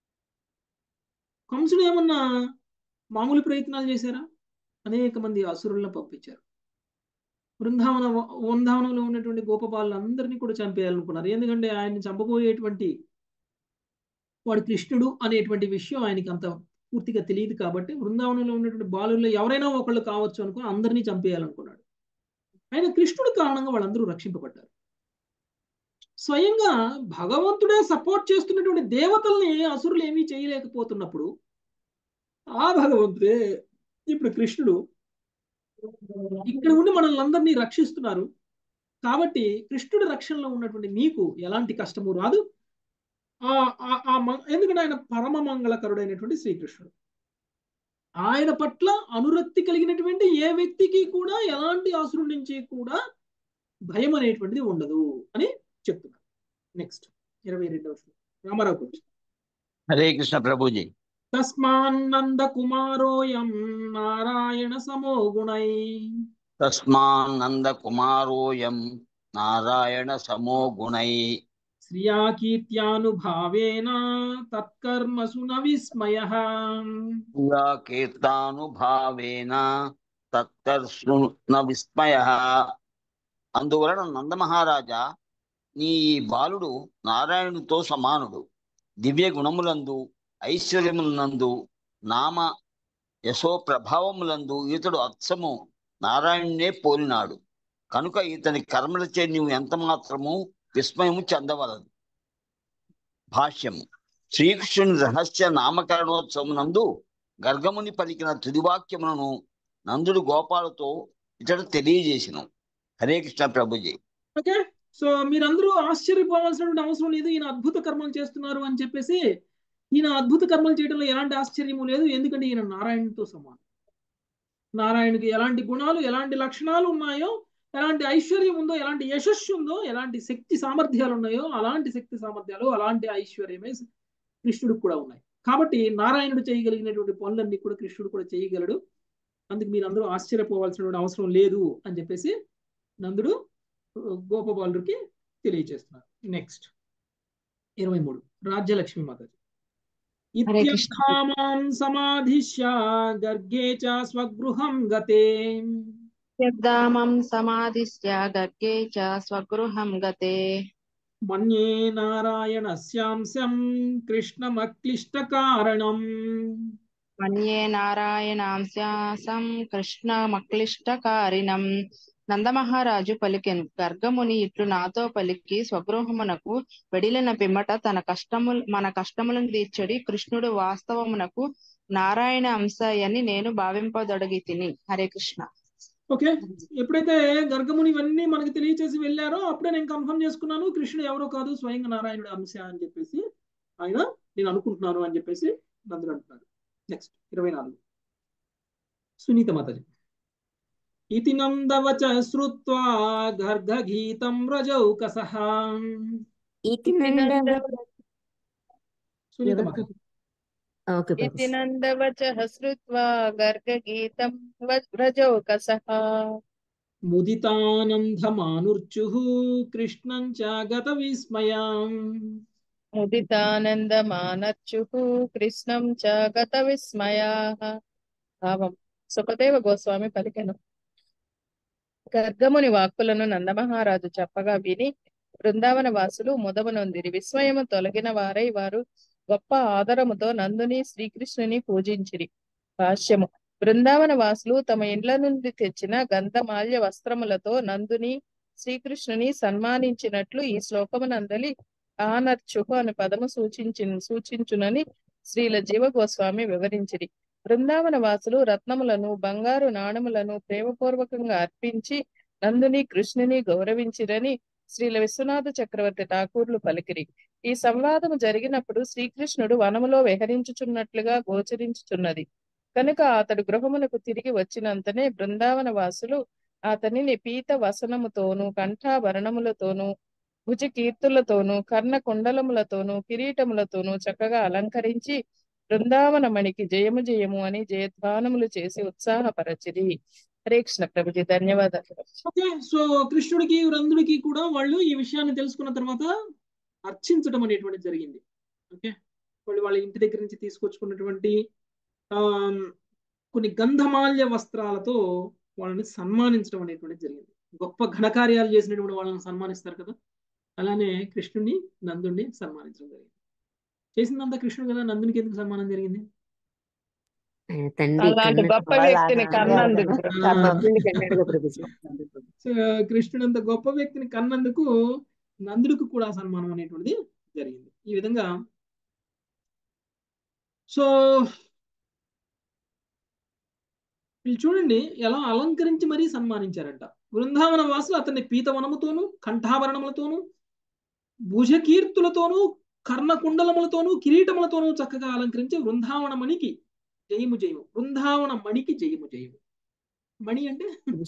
కంసుడు ఏమన్నా మామూలు ప్రయత్నాలు చేశారా అనేక మంది అసురులను పంపించారు బృందావన బృందావనంలో ఉన్నటువంటి గోపబాలందరినీ కూడా చంపేయాలనుకున్నారు ఎందుకంటే ఆయన్ని చంపబోయేటువంటి వాడు కృష్ణుడు అనేటువంటి విషయం ఆయనకి అంత పూర్తిగా తెలియదు కాబట్టి బృందావనంలో ఉన్నటువంటి బాలుల్లో ఎవరైనా ఒకళ్ళు కావచ్చు అనుకుని అందరినీ చంపేయాలనుకున్నాడు ఆయన కృష్ణుడు కారణంగా వాళ్ళందరూ రక్షింపబడ్డారు స్వయంగా భగవంతుడే సపోర్ట్ చేస్తున్నటువంటి దేవతల్ని అసురులు ఏమీ చేయలేకపోతున్నప్పుడు ఆ భగవంతుడే ఇప్పుడు కృష్ణుడు ఇక్కడ ఉండి మనల్ని అందరినీ రక్షిస్తున్నారు కాబట్టి కృష్ణుడి రక్షణలో ఉన్నటువంటి నీకు ఎలాంటి కష్టము రాదు ఆ ఆ- ఆ మ- ఎందుకంటే ఆయన పరమ మంగళకరుడైనటువంటి శ్రీకృష్ణుడు ఆయన పట్ల అనురక్తి కలిగినటువంటి ఏ వ్యక్తికి కూడా ఎలాంటి అసురుడి నుంచి కూడా భయం అనేటువంటిది ఉండదు అని చెప్తున్నారు నెక్స్ట్ ఇరవై రెండవ శ్లోకం. రామారావు గురించి
హరే కృష్ణ ప్రభుజీ
తస్మాన్నంద కుమారోయం నారాయణ సమో గుణై
తస్మానంద కుమారోయం నారాయణ సమో గుణై
శ్రియా కీర్త్యానుభావేన తత్కర్మసు న విస్మయ
యా కీర్తానుభావేన తత్తర్సు న విస్మయ అందువలన నందమహారాజా నీ ఈ బాలుడు నారాయణుతో సమానుడు దివ్య గుణములందు ఐశ్వర్యములందు నామ యశో ప్రభావములందు ఇతడు అత్సము నారాయణునే పోలినాడు కనుక ఇతని కర్మలచే నీవు ఎంత మాత్రము విస్మయము చెందవలదు భాష్యము శ్రీకృష్ణుని రహస్య నామకరణోత్సవమునందు గర్గముని పలికిన తుదివాక్యములను నందుడు గోపాలతో ఇతడు తెలియజేసిన హరే కృష్ణ ప్రభుజీ
ఓకే సో మీరందరూ ఆశ్చర్యపోవాల్సినటువంటి అవసరం లేదు ఈయన అద్భుత కర్మలు చేస్తున్నారు అని చెప్పేసి ఈయన అద్భుత కర్మలు చేయడంలో ఎలాంటి ఆశ్చర్యము లేదు ఎందుకంటే ఈయన నారాయణుతో సమానం నారాయణుకి ఎలాంటి గుణాలు ఎలాంటి లక్షణాలు ఉన్నాయో ఎలాంటి ఐశ్వర్యం ఉందో ఎలాంటి యశస్సు ఉందో ఎలాంటి శక్తి సామర్థ్యాలు ఉన్నాయో అలాంటి శక్తి సామర్థ్యాలు అలాంటి ఐశ్వర్యమే కృష్ణుడికి కూడా ఉన్నాయి కాబట్టి నారాయణుడు చేయగలిగినటువంటి పనులన్నీ కూడా కృష్ణుడు కూడా చేయగలడు అందుకు మీరు అందరూ ఆశ్చర్యపోవాల్సినటువంటి అవసరం లేదు అని చెప్పేసి నందుడు గోపబాలుడికి తెలియజేస్తున్నారు నెక్స్ట్ ఇరవై మూడు రాజ్యలక్ష్మి మాతాజీ
హరే కృష్ణ.
ఇత్యర్థామాం సమాధిశ్య గర్గే చ స్వగృహం గతే
యద్ధామం సమాధిశ్య గర్గే చ స్వగృహం గతే
మన్యే నారాయణస్యాంశం కృష్ణమక్లిష్ట కారణం
మన్యే నారాయణాంశాసం కృష్ణమక్లిష్టకారిణం నందమహారాజు పలికెను గర్గముని ఇట్లు నాతో పలికి స్వగృహమునకు వెడిలిన పిమ్మట తన కష్టము మన కష్టములను తీర్చడి కృష్ణుడు వాస్తవమునకు నారాయణ అంశయని నేను భావింపదొడగి తిని హరే కృష్ణ
ఓకే ఎప్పుడైతే గర్గముని ఇవన్నీ మనకి తెలియచేసి వెళ్ళారో అప్పుడే నేను కన్ఫర్మ్ చేసుకున్నాను కృష్ణుడు ఎవరో కాదు స్వయంగా నారాయణుడు అంశ అని చెప్పేసి ఆయన నేను అనుకుంటున్నాను అని చెప్పేసి నందుడు అంటున్నారు నెక్స్ట్ ఇరవై నాలుగు సునీత మాతాజీ ఇతి నందవచ శ్రుత్వా గర్గగీతం రజౌకసః
ఇతి నంద
సునీత మాతాజీ
ఓకే
ఇతి నందవచః శ్రుత్వా గర్గగీతం వ్రజౌకసః
ముదితానందమానుర్చుః కృష్ణం చ గత విస్మయాం
ముదితానందమానర్చుః కృష్ణం చ గత విస్మయాః భావం సుఖదేవ గోస్వామి పలికెను గర్గముని వాక్కులను నందమహారాజు చెప్పగా విని బృందావన వాసులు ముదమునొందిరి విస్మయము తొలగిన వారై వారు గొప్ప ఆదరముతో నందుని శ్రీకృష్ణుని పూజించిరి భాష్యము బృందావన వాసులు తమ ఇండ్ల నుండి తెచ్చిన గంధమాల్య వస్త్రములతో నందుని శ్రీకృష్ణుని సన్మానించినట్లు ఈ శ్లోకమునందలి ఆనర్చుహు అనే పదము సూచించి సూచించునని శ్రీల జీవ గోస్వామి వివరించిరి బృందావన వాసులు రత్నములను బంగారు నాణములను ప్రేమపూర్వకంగా అర్పించి నందుని కృష్ణుని గౌరవించిరని శ్రీల విశ్వనాథ చక్రవర్తి ఠాకూర్లు పలికిరి ఈ సంవాదము జరిగినప్పుడు శ్రీకృష్ణుడు వనములో విహరించుచున్నట్లుగా గోచరించుచున్నది కనుక అతడు గృహమునకు తిరిగి వచ్చినంతనే బృందావన వాసులు అతనిని పీత వసనముతోనూ కంఠాభరణములతోనూ భుజ కీర్తులతోనూ కర్ణ కుండలములతోనూ కిరీటములతోనూ చక్కగా అలంకరించి బృందావనమణికి జయము జయము అని జయధ్వానములు చేసి ఉత్సాహపరచిరి హరే కృష్ణ ప్రభుజీ ధన్యవాదాలు
ఓకే సో కృష్ణుడికి రంధుడికి కూడా వాళ్ళు ఈ విషయాన్ని తెలుసుకున్న తర్వాత అర్చించడం అనేటువంటిది జరిగింది ఓకే వాళ్ళు వాళ్ళ ఇంటి దగ్గర నుంచి తీసుకొచ్చుకున్నటువంటి ఆ కొన్ని గంధమాల్య వస్త్రాలతో వాళ్ళని సన్మానించడం అనేటువంటిది జరిగింది గొప్ప ఘనకార్యాలు చేసినటువంటి వాళ్ళని సన్మానిస్తారు కదా అలానే కృష్ణుడిని నందుడిని సన్మానించడం జరిగింది చేసిందంతా కృష్ణుడు కదా నందునికి ఎందుకు సన్మానం జరిగింది
తండ్రి
అలాంటి
కన్న
గొప్ప వ్యక్తిని కన్నందుకు
తండ్రిని కన్నాడుగా ప్రభుజీ
సో కృష్ణుడు అంత గొప్ప వ్యక్తిని కన్నందుకు నందుడికి కూడా సన్మానం అనేటువంటిది జరిగింది ఈ విధంగా సో వీళ్ళు చూడండి ఎలా అలంకరించి మరీ సన్మానించారంట బృందావన వాసులు అతన్ని పీతవనముతోనూ కంఠాభరణములతోనూ భుజకీర్తులతోనూ కర్ణకుండలములతోనూ కిరీటములతోనూ చక్కగా అలంకరించి బృందావన మణికి జయము జయము బృందావన మణికి జయము జయము మణి అంటే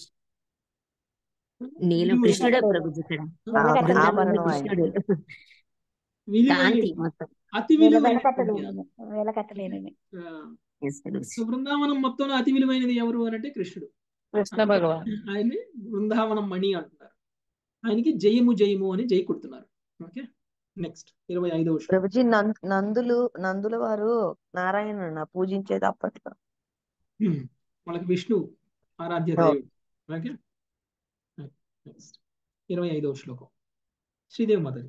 నీలో
విలువ-
కృష్ణుడే ప్రభుజీ ఇక్కడ
ఆ-
బృందావనంలో
ఆభరణం ఆయన.
కృష్ణుడు
విలువైన
కాంతి మొత్తం
అతి విలువైన
వెలకట్టలేనిది వెలకట్టలేనిది
ఆ,
ఎస్ ప్రభుజీ
సో బృందావనం మొత్తంలో అతి విలువైనది ఎవరు అని అంటే కృష్ణుడు
కృష్ణ భగవాన్
ఆయన్ని బృందావనం మణి అంటున్నారు ఆయనకి జయము జయము అని జై కొడుతున్నారు ఓకే నెక్స్ట్ ఇరవై ఐదవ శ్లోకం
ప్రభుజీ నం- నందులు నందుల వారు నారాయణ పూజించేది అప్పట్లో
హ్మ్. వాళ్ళకి విష్ణు ఆరాధ్య
ఓ.
దేవుడు ఓకే నెక్స్ట్ ఇరవై ఐదవ శ్లోకం శ్రీదేవి మాతది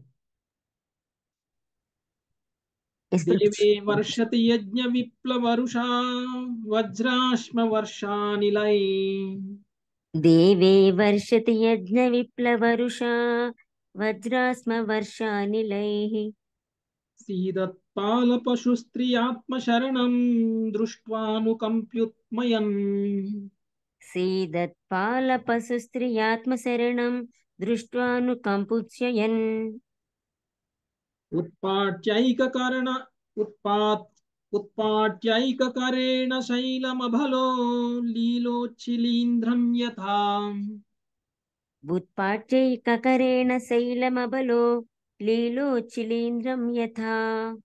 ఎస్ ప్రభుజీ
దేవే వర్షతి యజ్ఞ విప్లవరుషా వజ్రాశ్మ వర్షానిలై
దేవే వర్షతి యజ్ఞ విప్లవరుషా వజ్రాస్మ వర్షానిలైః
సీదత్పాల పశు స్త్రియాత్మశరణం దృష్ట్వానుకంప్యుత్మయన్
సీదత్పాలపశుస్త్రియాత్మశరణం దృష్ట్వానుకంపుత్స్యయన్
ఉత్పాట్యైకకరణ ఉత్పాత్ ఉత్పాట్యైకకరేణ శైలమభలో లీలోచ్చిలీంధ్రం యథా
ఉత్పాట్యైకకరేణ శైలమబలో లీలోచిలీంద్రం యథా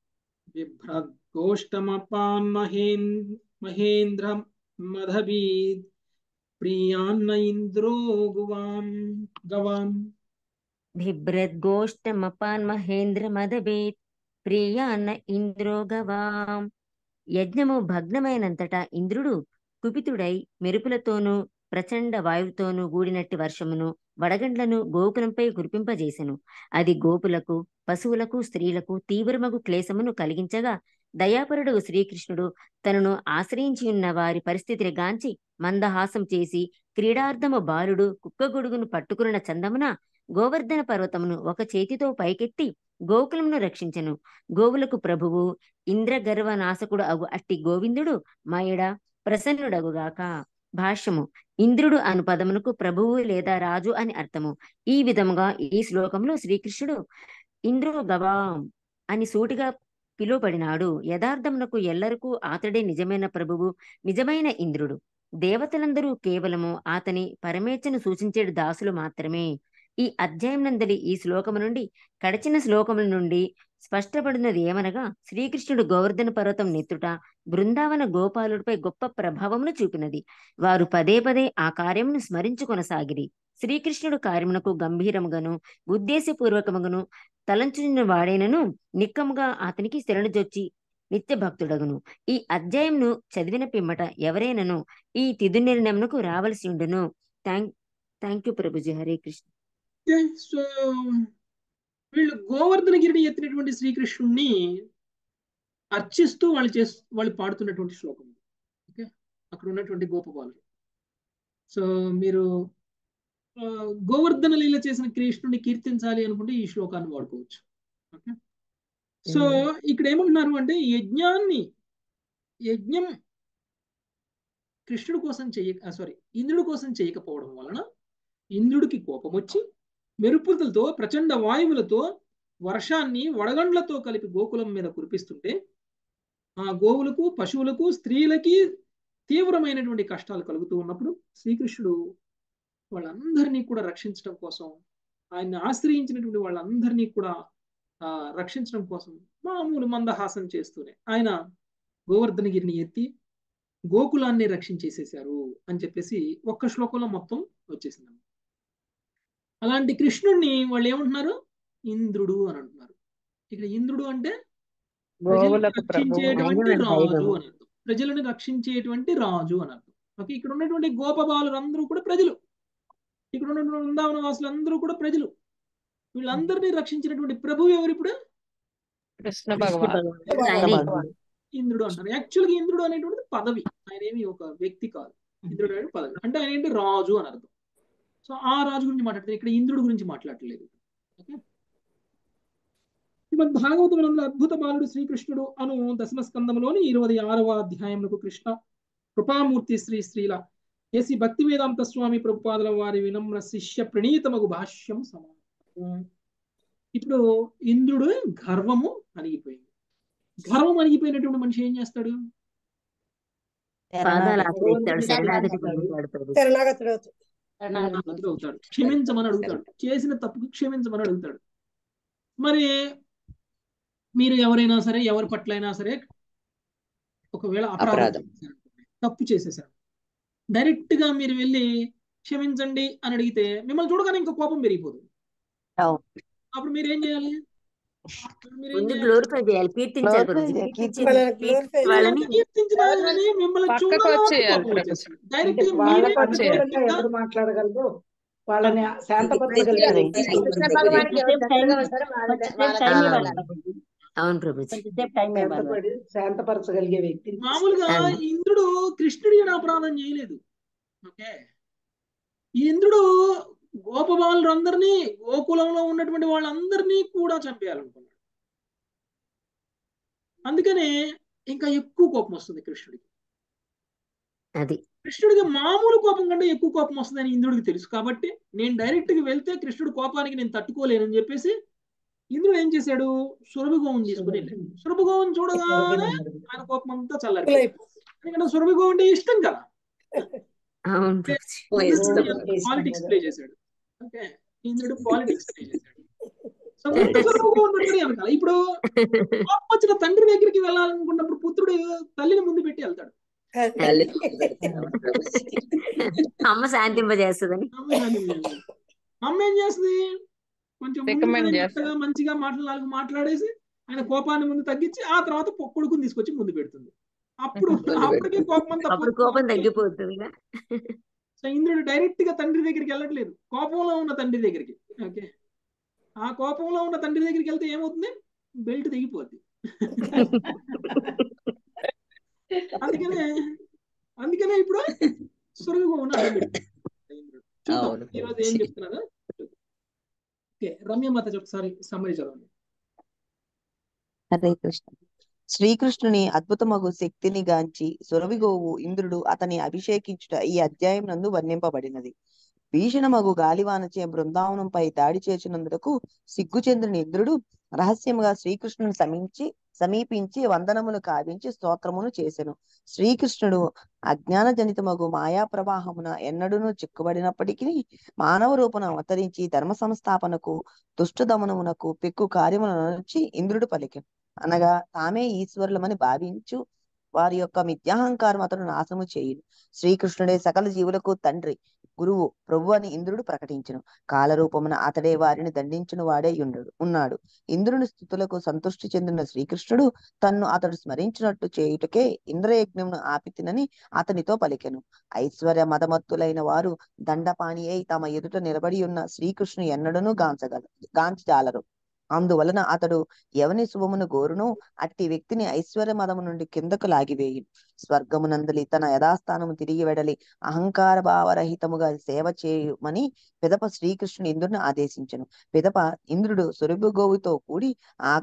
బిభ్రద్గోష్టమపాన్ మహేన్ మహేంద్రం మధబీద్ ప్రియాన్న ఇంద్రో గువాం గవాం
బిభ్రద్గోష్టమపాన్ మహేంద్రమదబేత్ ప్రియాన్న ఇంద్రో గవాం యజ్ఞము భగ్నమైనంతటా ఇంద్రుడు కుపితుడై మెరుపులతోనూ ప్రచండ వాయువుతోనూ గూడినట్టి వర్షమును వడగండ్లను గోకులంపై కురిపింపజేసెను అది గోపులకు పశువులకు స్త్రీలకు తీవ్రమగు క్లేశమును కలిగించగా దయాపరుడు శ్రీకృష్ణుడు తనను ఆశ్రయించి ఉన్న వారి పరిస్థితిని గాంచి మందహాసం చేసి క్రీడార్థము బాలుడు కుక్కగొడుగును పట్టుకున్న చందమున గోవర్ధన పర్వతమును ఒక చేతితో పైకెత్తి గోకులమును రక్షించెను గోవులకు ప్రభువు ఇంద్రగర్వ నాశకుడు అగు అట్టి గోవిందుడు మాయడ ప్రసన్నుడగుగాక భాష్యము ఇంద్రుడు అను పదమునకు ప్రభువు లేదా రాజు అని అర్థము ఈ విధముగా ఈ శ్లోకంలో శ్రీకృష్ణుడు ఇంద్రో గవాం అని సూటిగా పిలువబడినాడు యథార్థమునకు ఎల్లరకు అతడే నిజమైన ప్రభువు నిజమైన ఇంద్రుడు దేవతలందరూ కేవలము అతని పరమేచ్ఛను సూచించే దాసులు మాత్రమే ఈ అధ్యాయం నందలి ఈ శ్లోకము నుండి కడచిన శ్లోకముల నుండి స్పష్టపడినది ఏమనగా శ్రీకృష్ణుడు గోవర్ధన పర్వతం నెత్తుట బృందావన గోపాలుడిపై గొప్ప ప్రభావమును చూపినది వారు పదే పదే ఆ కార్యమును స్మరించు కొనసాగిరి శ్రీకృష్ణుడు కార్యమునకు గంభీరముగాను ఉద్దేశపూర్వకముగాను తలంచున్న వాడేనను నిక్కముగా అతనికి శరణుజొచ్చి నిత్య భక్తుడగును ఈ అధ్యాయంను చదివిన పిమ్మట ఎవరైనను ఈ తిథు నిర్ణయమునకు రావలసి ఉండును thank thank you Prabhuji Hare Krishna
okay so వీళ్ళు గోవర్ధనగిరిని ఎత్తినటువంటి శ్రీకృష్ణుణ్ణి అర్చిస్తూ వాళ్ళు చేస్ వాళ్ళు పాడుతున్నటువంటి శ్లోకం ఇది. ఓకే అక్కడ ఉన్నటువంటి గోపబాలుడు సో మీరు ఆ, గోవర్ధన లీల చేసిన కృష్ణుడిని కీర్తించాలి అనుకుంటే ఈ శ్లోకాన్ని వాడుకోవచ్చు ఓకే సో ఇక్కడ ఏమంటున్నారు అంటే యజ్ఞాన్ని యజ్ఞం కృష్ణుడి కోసం చెయ్య సారీ ఇంద్రుడి కోసం చేయకపోవడం వలన ఇంద్రుడికి కోపం వచ్చి మెరుపులతో ప్రచండ వాయువులతో వర్షాన్ని వడగండ్లతో కలిపి గోకులం మీద కురిపిస్తుంటే ఆ గోవులకు పశువులకు స్త్రీలకి తీవ్రమైనటువంటి కష్టాలు కలుగుతూ ఉన్నప్పుడు శ్రీకృష్ణుడు వాళ్ళందరినీ కూడా రక్షించడం కోసం ఆయన్ని ఆశ్రయించినటువంటి వాళ్ళందరినీ కూడా ఆ రక్షించడం కోసం మామూలు మందహాసం చేస్తూనే ఆయన గోవర్ధనగిరిని ఎత్తి గోకులాన్ని రక్షించేసేశారు అని చెప్పేసి ఒక్క శ్లోకంలో మొత్తం వచ్చేసింది అలాంటి కృష్ణుడిని వాళ్ళు ఏమంటున్నారు ఇంద్రుడు అని అంటున్నారు ఇక్కడ ఇంద్రుడు అంటే ప్రజలను
గోవులకు ప్రభువు
రక్షించేటువంటి
ఆయన
రాజు
దైవము.
అని అర్థం ప్రజలను రక్షించేటువంటి రాజు అని అర్థం ఓకే ఇక్కడ ఉన్నటువంటి గోపబాలురు అందరూ కూడా ప్రజలు ఇక్కడ ఉన్నటువంటి వృందావన వాసులు అందరూ కూడా ప్రజలు వీళ్ళందరినీ రక్షించినటువంటి ప్రభువు ఎవరు ఇప్పుడు
కృష్ణ భగవాన్
ఆయనే
ఇంద్రుడు అంటారు యాక్చువల్గా ఇంద్రుడు అనేటువంటిది పదవి ఆయన ఏమి ఒక వ్యక్తి కాదు ఇంద్రుడు అనేది పదవి అంటే ఆయన ఏంటి రాజు అని అర్థం సో ఆ రాజు గురించి మాట్లాడుతారు ఇక్కడ ఇంద్రుడు గురించి మాట్లాడట్లేదు ఓకే శ్రీమద్ భాగవతమునందు అద్భుత బాలుడు శ్రీకృష్ణుడు అను దశమ స్కందములోని ఇరవై ఆరవ అధ్యాయములకు కృష్ణ కృపామూర్తి శ్రీ శ్రీల ఏసి భక్తి వేదాంత స్వామి ప్రభుపాదుల వారి వినమ్ర శిష్య ప్రణీతమగు భాష్యం సమానం ఇప్పుడు ఇంద్రుడు గర్వము అణిగిపోయింది గర్వం అణిగిపోయినటువంటి మనిషి ఏం చేస్తాడు
పాదాలు ఆశ్రయిస్తాడు శరణాగతి పొందుతాడు ప్రభు
శరణాగతుడు అవుతాడు.
శరణాగతుడు అవుతాడు క్షమించమని అడుగుతాడు చేసిన తప్పుకి క్షమించమని అడుగుతాడు మరి మీరు ఎవరైనా సరే ఎవరి పట్లైనా సరే ఒకవేళ అపరాధం
అపరాధం.
చేశారనుకోండి, తప్పు చేసేసారు డైరెక్ట్ గా మీరు వెళ్ళి క్షమించండి అని అడిగితే మిమ్మల్ని చూడగానే ఇంకా కోపం పెరిగిపోతుంది
అవును.
అప్పుడు మీరు ఏం చేయాలి అప్పుడు మీరు ఏం
ముందు
చేయాలి
గ్లోరిఫై చేయాలి కీర్తించాలి
Glorify
ప్రభుజీ
చేయాలి,
కీర్తించి
వాళ్ళని
కీర్తించి
glorify
వాళ్ళని
ఎంత కీర్తించినా కానీ మిమ్మల్ని
పక్కకు
చూడగానే
వచ్చేయాలి
కోపం
ప్రభుజీ
వచ్చేస్తుంది డైరెక్ట్
అంటే
గా
వాళ్ళకు
మీరే
వచ్చేయాలి
అనుకూలంగా ఎవరు మాట్లాడగలరు వాళ్ళని శాంతపరచగలిగే వ్యక్తి
కృష్ణ భగవానికి ఎవరు దగ్గరగా వస్తారో వాళ్ళ వాళ్ళ టైం
ఆ,
ఇవ్వాలి ప్రభుజీ.
అవును ప్రభుజీ
కొంచెంసేపు టైం ఇవ్వాలి
శాంతపడి శాంతపరచగలిగే వ్యక్తిని
మామూలుగా
అవును.
ఇంద్రుడు కృష్ణుడి అని అపరాధం చేయలేదు ఓకే ఈ ఇంద్రుడు గోపబాలురందరినీ గోకులంలో ఉన్నటువంటి వాళ్ళందరినీ కూడా చంపేయాలనుకున్నాడు అందుకనే ఇంకా ఎక్కువ కోపం వస్తుంది కృష్ణుడికి
అది
కృష్ణుడికి మామూలు కోపం కంటే ఎక్కువ కోపం వస్తుందని ఇంద్రుడికి తెలుసు కాబట్టి నేను డైరెక్ట్ గా వెళ్తే కృష్ణుడు కోపానికి నేను తట్టుకోలేనని చెప్పేసి ఇంద్రుడు ఏం చేశాడు సురభిగోవం తీసుకుని వెళ్ళాడు సురభిగోవం చూడగానే ఆయన కోపం అంతా చల్లారిపోయింది ఎందుకంటే సురభిగోవం అంటే ఇష్టం కదా
అవును ప్రభుజీ
పాలిటిక్స్ ప్లే చేశాడు ఓకే ఇంద్రుడు పాలిటిక్స్ ప్లే చేశాడు సో ముందు సురభిగోవం పట్టుకుని వెనకాల ఇప్పుడు కోపం వచ్చిన తండ్రి దగ్గరికి వెళ్ళాలనుకున్నప్పుడు పుత్రుడు తల్లిని ముందు పెట్టి వెళ్తాడు
అమ్మ శాంతింపజేస్తుందని
అమ్మ ఏమని చేయాలి? అమ్మ ఏం చేస్తుంది కొంచెం ముందు
రికమెండ్
కూడా
చేస్తారు
మెత్తగా మంచిగా మాటలు నాలుగు మాట్లాడేసి ఆయన కోపాన్ని ముందు తగ్గించి ఆ తర్వాత పొ- కొడుకుని తీసుకొచ్చి ముందు పెడుతుంది అప్పుడు అప్పటికే కోపం అంతా
అప్పుడు
పోతుంది
కోపం
కాబట్టి
తగ్గిపోతుంది ఇక.
సో ఇంద్రుడు డైరెక్ట్ గా తండ్రి దగ్గరికి వెళ్ళట్లేదు కోపంలో ఉన్న తండ్రి దగ్గరికి ఓకే ఆ కోపంలో ఉన్న తండ్రి దగ్గరికి వెళ్తే ఏమవుతుంది బెల్ట్ తెగిపోద్ది అందుకనే అందుకనే ఇప్పుడు సురభిగోవును అడ్డం పెడుతుంది ఇంద్రుడు చూద్దాం
అవును
ఈ రోజు ఏం చెప్తున్నారు ఓకే రమ్య మాత ఒకసారి సమ్మరి చదవండి
హరే కృష్ణ శ్రీకృష్ణుని అద్భుతమగు శక్తిని గాంచి సురవిగోవు ఇంద్రుడు అతని అభిషేకించుట ఈ అధ్యాయం నందు వర్ణింపబడినది భీషణమగు గాలివానచే బృందావనంపై దాడి చేసినందుకు సిగ్గుచెందిన ఇంద్రుడు రహస్యముగా శ్రీకృష్ణుని సమీపించి సమీపించి వందనములు కావించి స్తోత్రమును చేసెను శ్రీకృష్ణుడు అజ్ఞాన జనితమగు మాయా ప్రవాహమున ఎన్నడూను చిక్కుబడినప్పటికీ మానవ రూపణ అవతరించి ధర్మ సంస్థాపనకు దుష్ట దమనమునకు పెక్కు కార్యములను నుంచి ఇంద్రుడు పలికెను అనగా తామే ఈశ్వరులమని భావించు వారి యొక్క మిథ్యాహంకారం అతను నాశనము చేయును శ్రీకృష్ణుడే సకల జీవులకు తండ్రి గురువు ప్రభు అని ఇంద్రుడు ప్రకటించును కాలరూపమున అతడే వారిని దండించిన వాడే ఉండడు ఉన్నాడు ఇంద్రుని స్థుతులకు సంతృష్టి చెందిన శ్రీకృష్ణుడు తన్ను అతడు స్మరించినట్టు చేయుటకే ఇంద్రయజ్ఞమును ఆపితినని అతనితో పలికెను ఐశ్వర్య మదమత్తులైన వారు దండపాణి అయి తమ ఎదుట నిలబడి ఉన్న శ్రీకృష్ణుని ఎన్నడూనూ గాంచగల గాంచజాలరు అందువలన అతడు ఎవని శుభమును గోరును అట్టి వ్యక్తిని ఐశ్వర్య మదము నుండి కిందకు లాగివేయు స్వర్గమునందలి తన యథాస్థానము తిరిగి వెడలి అహంకార భావరహితముగా సేవ చేయమని పిదప శ్రీకృష్ణుని ఇంద్రుని ఆదేశించను పిదప ఇంద్రుడు సురభి గోవుతో కూడి ఆ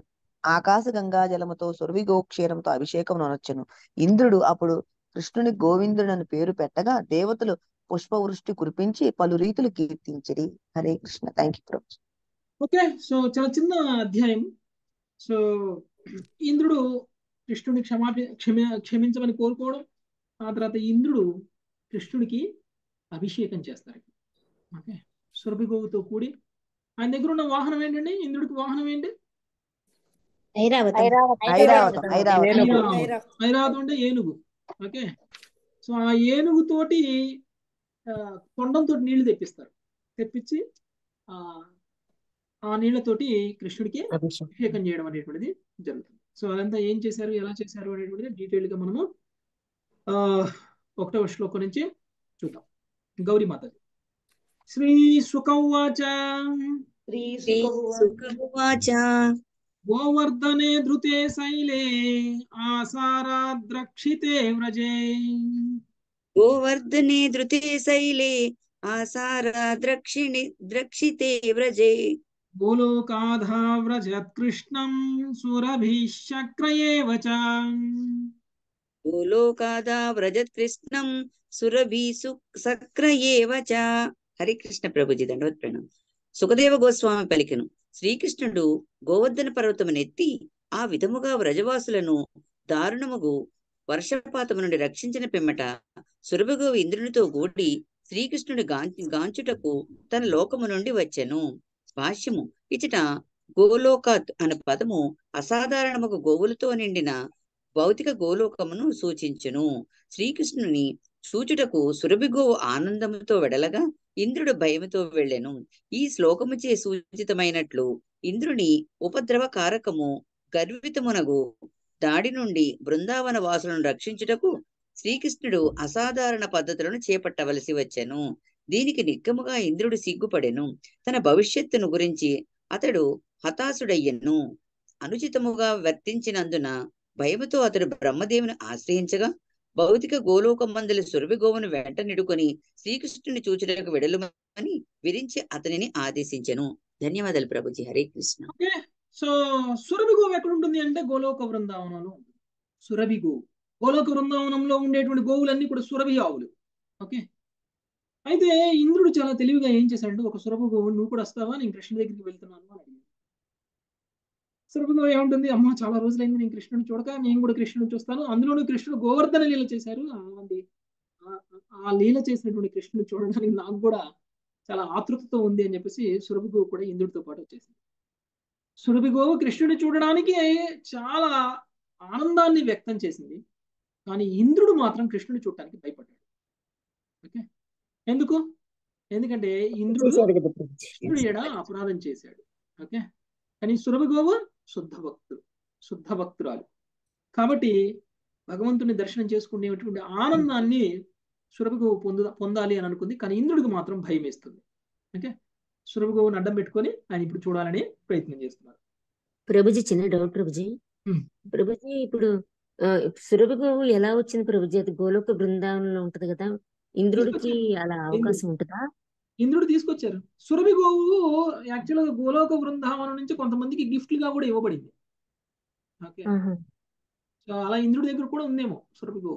ఆకాశ గంగా జలముతో సురభి గోక్షీరంతో అభిషేకం అనొచ్చును ఇంద్రుడు అప్పుడు కృష్ణుని గోవిందుడు అని పేరు పెట్టగా దేవతలు పుష్పవృష్టి కురిపించి పలు రీతులు కీర్తించిరి Hare Krishna thank you Prabhu
okay so చాలా చిన్న అధ్యాయం సో ఇంద్రుడు కృష్ణుని క్షమాపి క్షమ క్షమించమని కోరుకోవడం ఆ తర్వాత ఇంద్రుడు కృష్ణుడికి అభిషేకం చేస్తారు ఓకే సురభి గోవుతో కూడి ఆయన దగ్గర ఉన్న వాహనం ఏంటండి ఇంద్రుడికి వాహనం ఏంటి
ఐరావతం
ఐరావతం ఐరావతం
ఐరావతం ఐరావతం అంటే ఏనుగు ఓకే సో ఆ ఏనుగుతోటి ఆ, తొండంతో నీళ్లు తెప్పిస్తారు తెప్పించి ఆ ఆ నీళ్లతోటి కృష్ణుడికి అభిషేకం చేయడం అనేటువంటిది జరుగుతుంది సో అదంతా ఏం చేశారు ఎలా చేశారు అనేటువంటిది డీటెయిల్ గా మనము ఆ ఒకటవ శ్లోకం నుంచి చూద్దాం గౌరీ మాతాజీ శ్రీ సుఖవాచ
శ్రీ
శ్రీ సుఖమువాచ
గోవర్ధనే ధృతే శైలే ఆసారాద్రక్షితే వ్రజే
గోవర్ధనే ధృతే శైలే ఆసారా ద్రక్షిణి ద్రక్షితే వ్రజే
గోలోకాధా వ్రజత్కృష్ణం సురభిశక్రయేవ చ
గోలోకాదా వ్రజత్ కృష్ణం సురభి సక్రయేవ చ హరికృష్ణ ప్రభుజీ దండవత్ ప్రణాం సుఖదేవ గోస్వామి పలికెను శ్రీకృష్ణుడు గోవర్ధన పర్వతమునెత్తి ఆ విధముగా వ్రజవాసులను దారుణముగు వర్షపాతము నుండి రక్షించిన పిమ్మట సురభగోవు ఇంద్రునితో కూడి శ్రీకృష్ణుడి గాంచి గాంచుటకు తన లోకము నుండి వచ్చెను భాష్యము ఇచట గోలోకాత్ అనే పదము అసాధారణముకు గోవులతో నిండిన భౌతిక గోలోకమును సూచించును శ్రీకృష్ణుని సూచుటకు సురభిగోవు ఆనందముతో వెడలగా ఇంద్రుడు భయముతో వెళ్ళెను ఈ శ్లోకముచే సూచితమైనట్లు ఇంద్రుని ఉపద్రవ కారకము గర్వితమునగు దాడి నుండి బృందావన వాసులను రక్షించుటకు శ్రీకృష్ణుడు అసాధారణ పద్ధతులను చేపట్టవలసి వచ్చెను దీనికి నిక్కముగా ఇంద్రుడు సిగ్గుపడెను తన భవిష్యత్తును గురించి అతడు హతాశుడయ్యెను అనుచితముగా వర్తించినందున భయముతో అతడు బ్రహ్మదేవుని ఆశ్రయించగా భౌతిక గోలోకమందలి సురభి గోవును వెంట నిడుకొని శ్రీకృష్ణుని చూచుటకు వెడలుమని విరించి అతనిని ఆదేశించెను ధన్యవాదాలు ప్రభుజీ హరే కృష్ణ
ఓకే సో సురభి గోవు ఎక్కడ ఉంటుంది అంటే గోలోక బృందావనంలో ఉంటుంది సురభి గోవు గోలోక బృందావనంలో ఉండేటువంటి గోవులన్నీ కూడా సురభి ఆవులు ఓకే అయితే ఇంద్రుడు చాలా తెలివిగా ఏం చేశాడంటే ఒక సురభి గోవు నువ్వు కూడా వస్తావా నేను కృష్ణుడి దగ్గరికి వెళ్తున్నాను అని అడిగాడు సురభి గోవు ఏముంటుంది అమ్మ చాలా రోజులైంది నేను కృష్ణుని చూడక నేను కూడా కృష్ణుని చూస్తాను అందులోనూ కృష్ణుడు గోవర్ధన లీల చేశారు అది ఆ- ఆ లీల చేసినటువంటి కృష్ణుని చూడడానికి నాకు కూడా చాలా ఆతృతతో ఉంది అని చెప్పేసి సురభి గోవు కూడా ఇంద్రుడితో పాటు వచ్చేసింది సురభి గోవు కృష్ణుడిని చూడడానికి చాలా ఆనందాన్ని వ్యక్తం చేసింది కానీ ఇంద్రుడు మాత్రం కృష్ణుడిని చూడటానికి భయపడ్డాడు ఓకే ఎందుకు ఎందుకంటే ఇంద్రుడు
చేశాడు కదా ప్రభుజీ.
కృష్ణుడు ఎడ అపరాధం చేశాడు ఓకే కానీ సురభి గోవు శుద్ధ భక్తుడు శుద్ధ భక్తురాలు కాబట్టి భగవంతుని దర్శనం చేసుకునేటువంటి ఆనందాన్ని సురభి గోవు పొందు పొందాలి అని అనుకుంది కానీ ఇంద్రుడికి మాత్రం భయం వేస్తుంది ఓకే సురభి గోవుని అడ్డం పెట్టుకొని ఆయన ఇప్పుడు చూడాలని ప్రయత్నం చేస్తున్నారు
ప్రభుజీ చిన్న డౌట్ ప్రభుజీ
ఉమ్. ప్రభుజీ
ప్రభుజీ ఇప్పుడు ఆ, సురభి గోవు ఎలా వచ్చింది ప్రభుజీ అది గోలోక బృందావనంలో ఉంటది కదా ఇంద్రుడికి
తీసుకొచ్చారు
అలా
ఇంద్రుడు
అవకాశం ఉంటుందా
ఇంద్రుడు తీసుకొచ్చారు సురభి గోవు యాక్చువల్గా గోలోక బృందావనం నుంచి కొంతమందికి గిఫ్ట్లుగా కూడా ఇవ్వబడింది ఓకే
ఆహా.
సో అలా ఇంద్రుడి దగ్గర కూడా ఉందేమో సురభి గోవు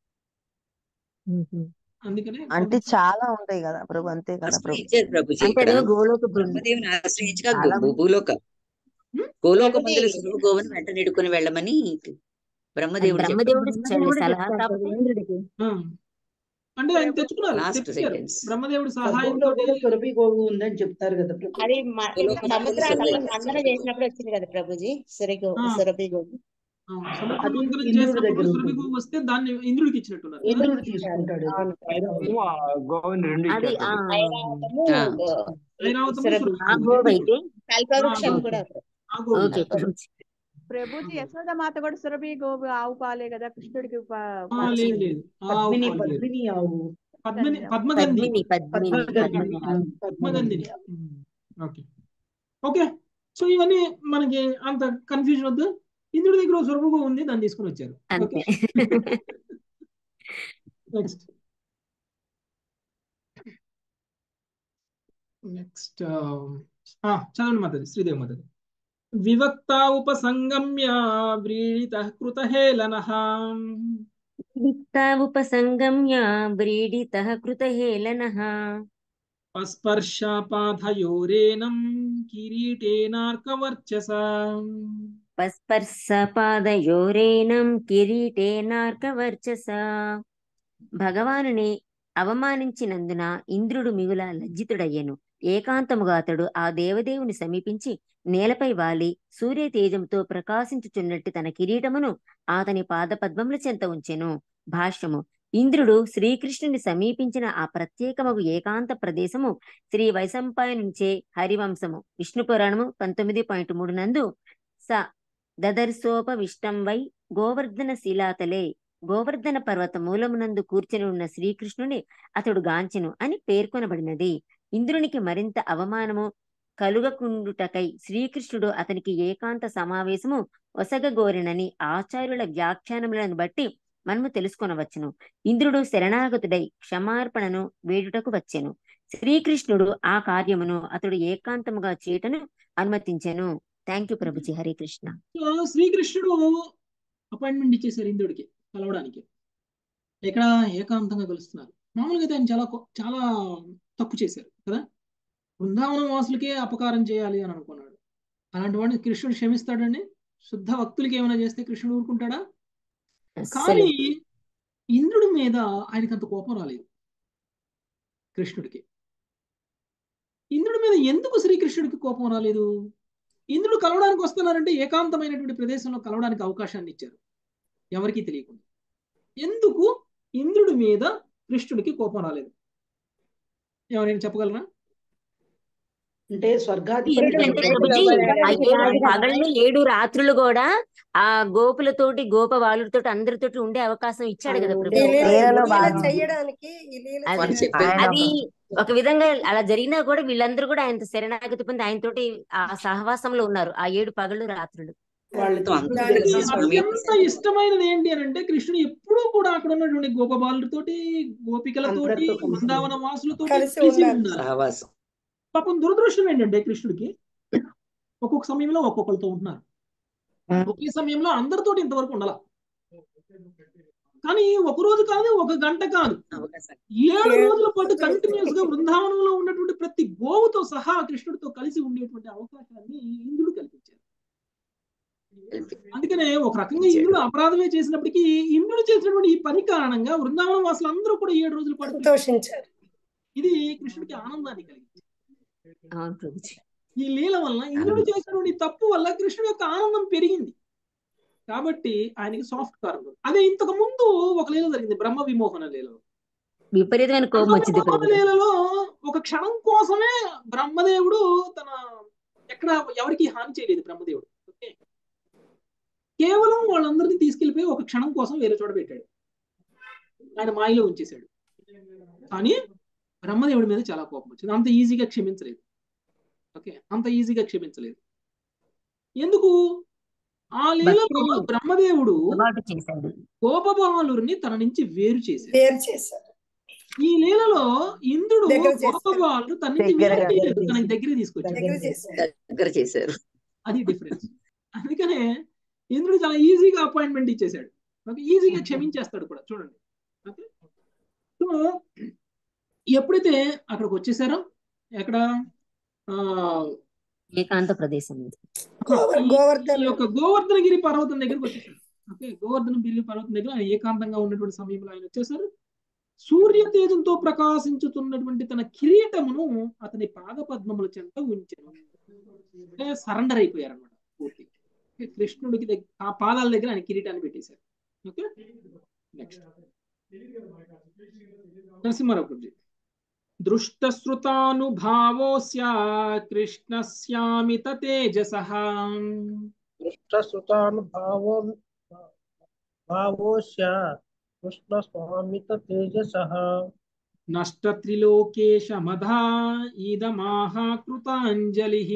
ఉహు.
అందుకనే
అంటే
కొంత
చాలా ఉంటాయి కదా ప్రభు అంతే కదా ప్రభు
ఆశ్రయించారు ప్రభుజీ
అంటే
ఇక్కడ
అదేమో గోలోక బృందం
బ్రహ్మదేవుని ఆశ్రయించగా
చాలా
భూ- భూలోక గోలోక
ప్రభుజీ
మందుల సురభి గోవును వెంట నిడుకొని వెళ్ళమని
అది
బ్రహ్మదేవుడు చెప్పాడు
బ్రహ్మదేవుడు ఇచ్చాడు
బ్రహ్మదేవుడు
సలహా
చెప్తాడు
కాకపోతే
ఇంద్రుడికి
ఆ, అంటే ఆయన తెచ్చుకున్నారు
లాస్ట్
తెచ్చారు
సెంటెన్స్
బ్రహ్మదేవుడి
సముద్రంలో
సహాయంతో
కూడా సురభి గోవు ఉందని చెప్తారు కదా ప్రభు
అది మ-
గోలోక మందుల
సముద్రాన్ని
సురభి
మందన చేసినప్పుడు వచ్చింది కదా ప్రభుజీ సురగో
ఆ,
సురభి గోవు
ఆ, సముద్ర
అది
మంథనం
ఇంద్రుడి
చేసినప్పుడు
దగ్గర
సురభి
ఉంటుంది
గోవు వస్తే దాన్ని ఇంద్రుడికి ఇచ్చినట్టున్నారు కదా
ఇంద్రుడు
ఇచ్చారు
తీసుకుంటాడు అది
అవును
ఐరావతము ఆ గోవింద్ రెండు
అది
ఇచ్చారు
ఆ
ప్రభు
ఐరావతము
ఆ,
గో- ఈ
ఐరావతము
సురభి
సురభి
ఆ
గోవు
గోవు
రెండు
అయితే
ఆ
కల్పవృక్షం
గోవు
కూడా
ఆ గోవు
ఓకే ప్రభుజీ
ప్రభుజీ యశోద మాత కూడా సురభి గోవు ఆవు పాలే కదా కృష్ణుడికి ప-
ఆ, లేదు
పచ్చింది
లేదు ఆ ఆవు
పద్మిని
పాలు లేదు
పద్మిని ఆవు
పద్మిని
పద్మిని
పద్మగంధి
పద్మిని పద్మిని
పద్మగంధి
పద్మిని
ఆ,
ఆవు.
పద్మగంధిని
పద్మగంధి
ఓకే ఓకే సో ఇవన్నీ మనకి అంత కన్ఫ్యూజన్ వద్దు ఇంద్రుడి దగ్గర ఒక సురభి గోవు ఉంది దాన్ని తీసుకొని వచ్చారు ఓకే
అంతే
నెక్స్ట్ నెక్స్ట్ చదవండి మాతాజీ శ్రీదేవి మాతాజీ వివక్తా ఉపసంగమ్య వ్రీడిత కృతహేళనః
విత్తా ఉపసంగమ్య వ్రీడితః కృతహేళనः
పస్పర్శాపాధయోరేనం కిరీటేనార్కవర్చస
పస్పర్శపాదయోరేనం కిరీటేనార్కవర్చస భగవానుని అవమానించినందున ఇంద్రుడు మిగుల లజ్జితుడయ్యెను ఏకాంతముగా అతడు ఆ దేవదేవుని సమీపించి నేలపై వాలి సూర్య తేజంతో ప్రకాశించుచున్నట్టు తన కిరీటమును అతని పాదపద్మముల చెంత ఉంచెను భాష్యము ఇంద్రుడు శ్రీకృష్ణుని సమీపించిన ఆ ప్రత్యేకమగు ఏకాంత ప్రదేశము శ్రీ వైశంపాయనుంచే హరివంశము విష్ణు పురాణము పంతొమ్మిది పాయింట్ మూడు నందు స దదర్శోపవిష్టం వై గోవర్ధన శిలాతలే గోవర్ధన పర్వత మూలమునందు కూర్చుని ఉన్న శ్రీకృష్ణుని అతడు గాంచెను అని పేర్కొనబడినది ఇంద్రునికి మరింత అవమానము కలుగకుండుటకై శ్రీకృష్ణుడు అతనికి ఏకాంత సమావేశము ఒసగగోరినని ఆచార్యుల వ్యాఖ్యానములను బట్టి మనము తెలుసుకొనవచ్చును ఇంద్రుడు శరణాగతుడై క్షమార్పణను వేడుటకు వచ్చెను శ్రీకృష్ణుడు ఆ కార్యమును అతడు ఏకాంతముగా చేయటను అనుమతించెను thank you Prabhuji Hare Krishna
so శ్రీకృష్ణుడు అపాయింట్మెంట్ ఇచ్చేసారు ఇంద్రుడికి కలవడానికి ఇక్కడ ఏకాంతంగా కలుస్తున్నారు మామూలుగా అయితే ఆయన చాలా కొ- చాలా తప్పు చేశారు కదా బృందావనం వాసులకే అపకారం చేయాలి అని అనుకున్నాడు అలాంటి వాడిని కృష్ణుడు క్షమిస్తాడండి శుద్ధ భక్తులకి ఏమైనా చేస్తే కృష్ణుడు ఊరుకుంటాడా కానీ ఇంద్రుడి మీద ఆయనకి అంత కోపం రాలేదు కృష్ణుడికి ఇంద్రుడి మీద ఎందుకు శ్రీకృష్ణుడికి కోపం రాలేదు ఇంద్రుడు కలవడానికి వస్తున్నారంటే ఏకాంతమైనటువంటి ప్రదేశంలో కలవడానికి అవకాశాన్ని ఇచ్చారు ఎవరికీ తెలియకుండా ఎందుకు ఇంద్రుడి మీద కృష్ణుడికి కోపం రాలేదు ఎవరైనా చెప్పగలరా
అంటే స్వర్గాధిపతి
ఎందుకంటే ప్రభుజీ ఆ ఏడు పగళ్ళు ఏడు రాత్రులు కూడా ఆ గోపులతోటి గోప వాళ్ళతోటి అందరితోటి ఉండే అవకాశం ఇచ్చాడు కదా ప్రభు
చెయ్యడానికి ఈ లీల
అది
చేయడానికి
అది ఒక విధంగా అలా జరిగినా కూడా వీళ్ళందరూ కూడా ఆయన శరణాగతి పొంది ఆయనతోటి ఆ సహవాసంలో ఉన్నారు ఆ ఏడు పగళ్ళు రాత్రులు
వాళ్ళతో
కృష్ణుడికి అత్యంత ఇష్టమైనది ఏంటి అని అంటే కృష్ణుడు ఎప్పుడూ కూడా అక్కడ ఉన్నటువంటి గోపబాలులతోటి గోపికలతోటి
అందరితో కలిసి
బృందావన వాసులతోటి
కలిసి
కలిసి
ఉండాలి.
ఉండాలి
సహవాసం
పాపం దురదృష్టం ఏంటంటే కృష్ణుడికి ఒక్కొక్క సమయంలో ఒక్కొక్కరితో ఉంటున్నారు ఒకే సమయంలో అందరితోటి ఇంతవరకు ఉండాల కానీ ఒక రోజు కాదు ఒక గంట కాదు
అవకాశం
ఏడు రోజుల పాటు కంటిన్యూస్ గా బృందావనంలో ఉన్నటువంటి ప్రతి గోవుతో సహా కృష్ణుడితో కలిసి ఉండేటువంటి అవకాశాన్ని ఇంద్రుడు కల్పించారు అందుకనే ఒక రకంగా ఇంద్రుడు అపరాధమే చేసినప్పటికీ ఇంద్రుడు చేసినటువంటి ఈ పని కారణంగా బృందావనం వాసులు అందరూ కూడా ఏడు రోజుల పాటు
సంతోషించారు
ఇది కృష్ణుడికి ఆనందాన్ని కలిగించింది
అవును ప్రభుజీ
ఈ లీల వల్ల ఇంద్రుడు చేసినటువంటి ఈ తప్పు వల్ల కృష్ణుడి యొక్క ఆనందం పెరిగింది కాబట్టి ఆయనకి సాఫ్ట్ కార్నర్ అదే ఇంతకు ముందు ఒక లీల జరిగింది బ్రహ్మ విమోహన లీలలో
విపరీతమైన కోపం వచ్చింది
బ్రహ్మ
ప్రభు
లీలలో ఒక క్షణం కోసమే బ్రహ్మదేవుడు తన ఎక్కడ ఎవరికి హాని చేయలేదు బ్రహ్మదేవుడు ఓకే కేవలం వాళ్ళందరినీ తీసుకెళ్లిపోయి ఒక క్షణం కోసం వేరే చోట పెట్టాడు ఆయన మాయలో ఉంచేశాడు కానీ బ్రహ్మదేవుడి మీద చాలా కోపం వచ్చింది అంత ఈజీగా క్షమించలేదు ఓకే అంత ఈజీగా క్షమించలేదు ఎందుకు ఆ లీలలో
భక్తులు
బ్రహ్మదేవుడు
అలవాటు చేశాడు
గోపబాలుని తన నుంచి వేరు చేశాడు
వేరు చేశారు
ఈ లీలలో ఇంద్రుడు
దగ్గర చేశాడు.
గోపబాలు తన నుంచి వేరు
దగ్గరగా
చేయలేదు తనకి దగ్గర తీసుకొచ్చాడు
దగ్గర చేశారు
దగ్గర చేశారు
అది డిఫరెన్స్ అందుకనే ఇంద్రుడు చాలా ఈజీగా అపాయింట్మెంట్ ఇచ్చేసాడు ఓకే ఈజీగా క్షమించేస్తాడు కూడా చూడండి ఓకే సో ఎప్పుడైతే అక్కడికి వచ్చేసారో ఎక్కడ ఆ
ఏకాంత ప్రదేశం ఇది.
గోవర్-
ఈ-
గోవర్ధన
ఈ యొక్క గోవర్ధనగిరి పర్వతం దగ్గరికి వచ్చేసారు ఓకే గోవర్ధనగిరి పర్వతం దగ్గర ఆయన ఏకాంతంగా ఉన్నటువంటి సమయంలో ఆయన వచ్చేసారు సూర్య తేజంతో ప్రకాశించుతున్నటువంటి తన కిరీటమును అతని పాద పద్మముల చెంత ఉంచాను అంటే సరెండర్ అయిపోయారు అనమాట పూర్తిగా ఓకే, కృష్ణుడికి దగ్గర ఆ పాదాల దగ్గర ఆయన కిరీటాన్ని పెట్టేశారు ఓకే నెక్స్ట్ నరసింహారావు ప్రభుజీ దృష్టశ్రుతానుభావోస్య కృష్ణస్యామిత తేజసః
దృష్టశ్రుతానుభావో భావోస్య కృష్ణ స్వామిత తేజసః
నష్టత్రిలోకేశమధా ఈదమాహ కృతాంజలిః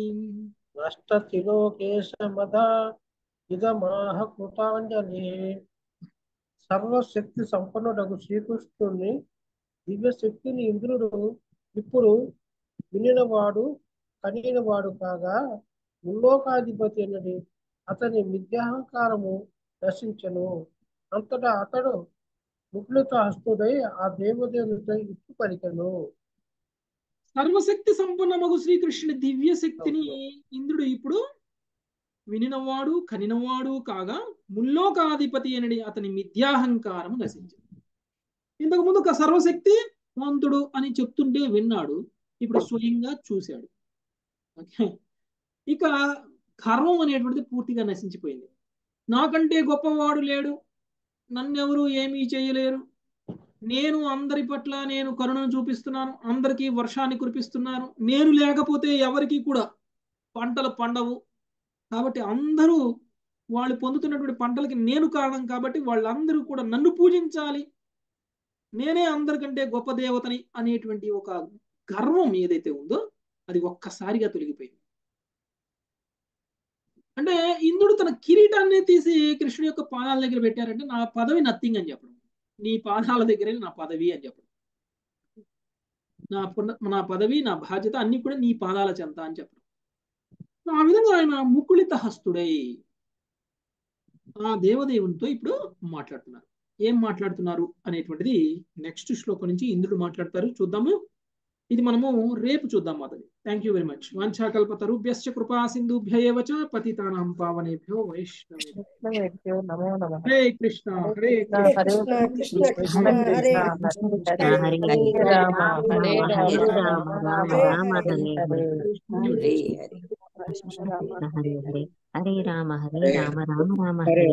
నష్టతిలోకేశమద ఇదమాహ కృతాంజలి సర్వశక్తి సంపన్నుడకు శ్రీకృష్ణుని దివ్య శక్తిని ఇంద్రుడు ఇప్పుడు వినినవాడు కనినవాడు కాగా ముల్లోకాధిపతి అన్నది అతని మిథ్యాహంకారము నశించను అంతటా అతడు ముకులిత హస్తుడై ఆ దేవదేవునితో ఇట్టు పలికెను
సర్వశక్తి సంపన్నమగు శ్రీకృష్ణుని దివ్య శక్తిని ఇంద్రుడు ఇప్పుడు వినినవాడు కనినవాడు కాగా ముల్లోకాధిపతి అని అతని మిథ్యాహంకారము నశించింది ఇంతకు ముందు ఒక సర్వశక్తి వంతుడు అని చెప్తుంటే విన్నాడు ఇప్పుడు స్వయంగా చూశాడు ఓకే ఇక గర్వం అనేటువంటిది పూర్తిగా నశించిపోయింది నాకంటే గొప్పవాడు లేడు నన్నెవరు ఏమీ చేయలేరు నేను అందరి పట్ల నేను కరుణను చూపిస్తున్నాను అందరికీ వర్షాన్ని కురిపిస్తున్నాను నేను లేకపోతే ఎవరికి కూడా పంటలు పండవు కాబట్టి అందరూ వాళ్ళు పొందుతున్నటువంటి పంటలకి నేను కారణం కాబట్టి వాళ్ళందరూ కూడా నన్ను పూజించాలి నేనే అందరికంటే గొప్ప దేవతని అనేటువంటి ఒక గర్వం ఏదైతే ఉందో అది ఒక్కసారిగా తొలగిపోయింది అంటే ఇంద్రుడు తన కిరీటాన్ని తీసి కృష్ణుడి యొక్క పాదాల దగ్గర పెట్టారంటే నా పదవి నథింగ్ అని చెప్పడం నీ పాదాల దగ్గరే నా పదవి అని చెప్పడం నా పున- నా పదవి నా బాధ్యత అన్ని కూడా నీ పాదాల చెంత అని చెప్పడం ఆ విధంగా ఆయన ముకుళిత హస్తుడై ఆ దేవదేవునితో ఇప్పుడు మాట్లాడుతున్నారు ఏం మాట్లాడుతున్నారు అనేటువంటిది నెక్స్ట్ శ్లోకం నుంచి ఇంద్రుడు మాట్లాడతారు చూద్దాము ఇది మనము రేపు చూద్దాం మాతది థ్యాంక్ యూ వెరీ మచ్ వాంఛాకల్పతరుభ్యశ్చ కృపా సింధుభ్య ఏవ చ పతితానాం పావనేభ్యో వైష్ణవేభ్యో
నమో నమః
హరే కృష్ణ హరే
హరే
కృష్ణ
కృష్ణ కృష్ణ కృష్ణ హరే హరే హరే రామ హరే
హరే
రామ
రామ రామ రామ హరే హరే
హరే హరే
కృష్ణ హరే హరే హరే రామ హరే
హరే
రామ రామ రామ
హరే
హరే